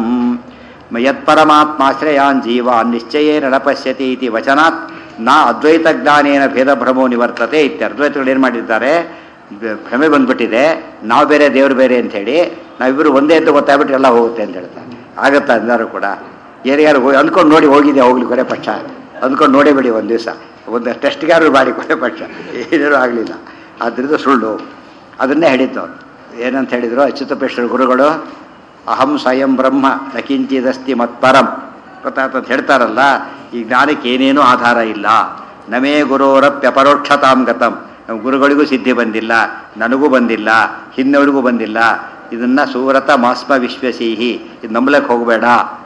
ಯತ್ಪರಮಾತ್ಮಾಶ್ರಯಾನ್ ಜೀವಾನ್ ನಿಶ್ಚಯೇನ ನ ಪಶ್ಯತಿ ಇತಿ ವಚನಾತ್ ನಾ ಅದ್ವೈತ ಜ್ಞಾನೇನ ಭೇದ ಭ್ರಮೋ ನಿವರ್ತತೆ ಇತ್ಯ ಅದ್ವೈತಗಳು ಏನು ಮಾಡಿದ್ದಾರೆ ಬ- ಭ್ರಮೆ ಬಂದ್ಬಿಟ್ಟಿದೆ ನಾವು ಬೇರೆ ದೇವರು ಬೇರೆ ಅಂತ ಹೇಳಿ ನಾವಿಬ್ಬರು ಒಂದೇ ಅಂತ ಗೊತ್ತಾಗ್ಬಿಟ್ಟು ಎಲ್ಲ ಹೋಗುತ್ತೆ ಅಂತ ಹೇಳ್ತಾರೆ ಆಗತ್ತಾ ಎಲ್ಲರೂ ಕೂಡ ಯಾರ್ಯಾರು ಹೋಗಿ ಅಂದ್ಕೊಂಡು ನೋಡಿ ಹೋಗಿದೆ ಹೋಗ್ಲಿ ಕೊನೆ ಪಕ್ಷ ಅಂದ್ಕೊಂಡು ನೋಡೇ ಬಿಡಿ ಒಂದು ದಿವಸ ಒಂದು ಟೆಸ್ಟ್ಗಾರು ಮಾಡಿ ಕೊನೆ ಪಕ್ಷ ಏನೇನೂ ಆಗಲಿಲ್ಲ ಆದ್ದರಿಂದ ಸುಳ್ಳು ಅದನ್ನೇ ಹೇಳಿದ್ದು ಅವ್ರು ಏನಂತ ಹೇಳಿದ್ರು ಅಚ್ಯುತಪೇಶ್ವರ ಗುರುಗಳು ಅಹಂ ಸ್ವಯಂ ಬ್ರಹ್ಮ ನಕಿಂಚಿದಸ್ತಿ ಮತ್ಪರಂ ಗೊತ್ತಾಗ್ತಂತ ಹೇಳ್ತಾರಲ್ಲ ಈ ಜ್ಞಾನಕ್ಕೆ ಏನೇನೂ ಆಧಾರ ಇಲ್ಲ ನಮೇ ಗುರೋರಪ್ಯಪರೋಕ್ಷತಾಂ ಗತಂ ನಮ್ಮ ಗುರುಗಳಿಗೂ ಸಿದ್ಧಿ ಬಂದಿಲ್ಲ ನನಗೂ ಬಂದಿಲ್ಲ ಹಿಂದವರಿಗೂ ಬಂದಿಲ್ಲ ಇದನ್ನ ಸೂರತ ಮಾಸ್ಮ ವಿಶ್ವಸೀಹಿ ಇದು ನಂಬಲಕ್ಕೆ ಹೋಗಬೇಡ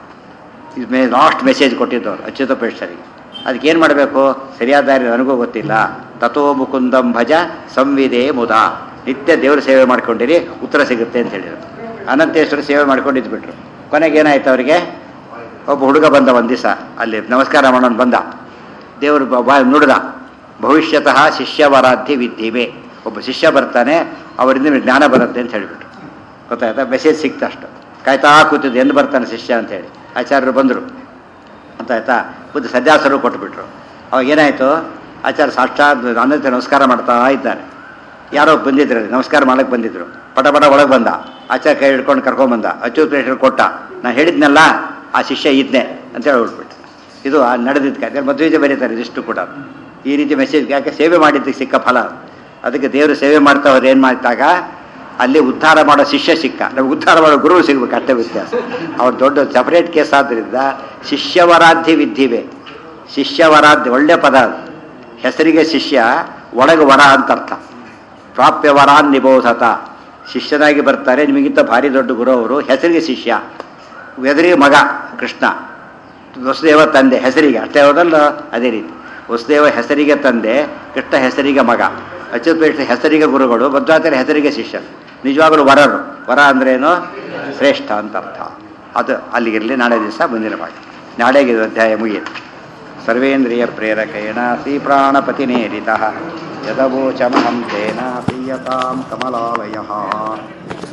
ಇದು ಮೇ ಲಾಸ್ಟ್ ಮೆಸೇಜ್ ಕೊಟ್ಟಿದ್ದವ್ರು ಅಚ್ಯುತಪೇಶ್ವರಿಗೆ ಅದಕ್ಕೆ ಏನು ಮಾಡಬೇಕು ಸರಿಯಾದ ದಾರಿ ನನಗೂ ಗೊತ್ತಿಲ್ಲ ತಥೋ ಮುಕುಂದಂ ಭಜ ಸಂವಿದೆ ಮುದ ನಿತ್ಯ ದೇವ್ರ ಸೇವೆ ಮಾಡ್ಕೊಂಡಿರಿ ಉತ್ತರ ಸಿಗುತ್ತೆ ಅಂತ ಹೇಳಿದ್ರು ಅನಂತೇಶ್ವರ ಸೇವೆ ಮಾಡ್ಕೊಂಡು ಇದ್ಬಿಟ್ರು ಕೊನೆಗೆ ಏನಾಯ್ತು ಅವರಿಗೆ ಒಬ್ಬ ಹುಡುಗ ಬಂದ ಒಂದು ದಿವಸ ಅಲ್ಲಿ ನಮಸ್ಕಾರ ಮಾಡೋನು ಬಂದ ದೇವರು ಬ- ಬಾ ನುಡಿದ ಭವಿಷ್ಯತಃ ಶಿಷ್ಯವರಾಧ್ಯ ವಿದ್ಯೆವೆ ಒಬ್ಬ ಶಿಷ್ಯ ಬರ್ತಾನೆ ಅವರಿಂದ ನಿಮ್ಗೆ ಜ್ಞಾನ ಬರುತ್ತೆ ಅಂತ ಹೇಳಿಬಿಟ್ರು ಗೊತ್ತಾಯ್ತಾ ಮೆಸೇಜ್ ಸಿಕ್ತು ಅಷ್ಟು ಕಾಯ್ತಾ ಕೂತಿದ್ದು ಎಂದು ಬರ್ತಾನೆ ಶಿಷ್ಯ ಅಂತ ಹೇಳಿ ಆಚಾರ್ಯರು ಬಂದರು ಗೊತ್ತಾಯ್ತಾ ಬುದ್ಧ ಸದ್ಯಾಸರು ಕೊಟ್ಬಿಟ್ರು ಅವಾಗ ಏನಾಯಿತು ಆಚಾರ್ಯ ಸಾಕ್ಷಾತ್ ಅನಂತ ನಮಸ್ಕಾರ ಮಾಡ್ತಾ ಇದ್ದಾರೆ ಯಾರೋ ಬಂದಿದ್ರು ಅಲ್ಲಿ, ನಮಸ್ಕಾರ ಮಾಡಕ್ಕೆ ಬಂದಿದ್ರು ಪಟ ಪಟ ಒಳಗೆ ಬಂದ ಆಚಾರ್ಯ ಕೈ ಹಿಡ್ಕೊಂಡು ಕರ್ಕೊಂಬಂದ ಅಚ್ಯುತ ಪ್ರೇಷರ್ ಕೊಟ್ಟ ನಾನು ಹೇಳಿದ್ನಲ್ಲ ಆ ಶಿಷ್ಯ ಇದ್ನೆ ಅಂತ ಹೇಳ್ಬಿಟ್ಬಿಟ್ಟು ಇದು ಆ ನಡೆದಿದ್ದ ಕಾಯ್ದೆ ಮದುವೆ ಬರೀತಾರೆ ಇದಿಷ್ಟು ಕೂಡ ಈ ರೀತಿ ಮೆಸೇಜ್ ಯಾಕೆ ಸೇವೆ ಮಾಡಿದ್ದಕ್ಕೆ ಸಿಕ್ಕ ಫಲ ಅದಕ್ಕೆ ದೇವರು ಸೇವೆ ಮಾಡ್ತಾ ಹೋದ್ರೆ ಏನು ಮಾಡ್ತಾಗ ಅಲ್ಲಿ ಉದ್ಧಾರ ಮಾಡೋ ಶಿಷ್ಯ ಸಿಕ್ಕ ನಮ್ಗೆ ಉದ್ಧಾರ ಮಾಡೋ ಗುರು ಸಿಗ್ಬೇಕು ಅಷ್ಟೇ ವ್ಯತ್ಯಾಸ ಅವ್ರು ದೊಡ್ಡ ಸಪರೇಟ್ ಕೇಸ್ ಆದ್ದರಿಂದ ಶಿಷ್ಯವರಾಧ್ಯ ವಿದ್ಯೆವೆ ಶಿಷ್ಯವರಾಧ್ಯ ಒಳ್ಳೆ ಪದ ಅದು ಹೆಸರಿಗೆ ಶಿಷ್ಯ ಒಳಗೆ ವರ ಅಂತ ಅರ್ಥ ಪ್ರಾಪ್ಯ ವರಾನ್ ನಿಬೋಧತ ಶಿಷ್ಯನಾಗಿ ಬರ್ತಾರೆ ನಿಮಗಿಂತ ಭಾರಿ ದೊಡ್ಡ ಗುರು ಅವರು ಹೆಸರಿಗೆ ಶಿಷ್ಯ ಎದುರಿಗೆ ಮಗ ಕೃಷ್ಣ ವಸುದೇವ ತಂದೆ ಹೆಸರಿಗೆ ಅಷ್ಟೇ ಹೋದಲ್ಲ ಅದೇ ರೀತಿ ವಸುದೇವ ಹೆಸರಿಗೆ ತಂದೆ ಕೃಷ್ಣ ಹೆಸರಿಗೆ ಮಗ ಅಚ್ಯುತ ಹೆಸರಿಗೆ ಗುರುಗಳು ಭದ್ರಾಚಾರ್ಯ ಹೆಸರಿಗೆ ಶಿಷ್ಯ ನಿಜವಾಗಲೂ ವರರು ವರ ಅಂದ್ರೇನು ಶ್ರೇಷ್ಠ ಅಂತ ಅರ್ಥ ಅದು ಅಲ್ಲಿಗಿರಲಿ ನಾಳೆ ದಿವಸ ಮುಂದಿನ ಭಾಗ ನಾಳೆಗೆ ಇದು ಅಧ್ಯಾಯ ಮುಗಿಯಿತು ಸರ್ವೇಂದ್ರಿಯ ಪ್ರೇರಕೇಣ ಶ್ರೀ ಪ್ರಾಣಪತಿನೇರಿತ ಯದವೋಚಮಹಂ ತೇನ ಪ್ರೀಯತಾಂ ಕಮಲಾಲಯ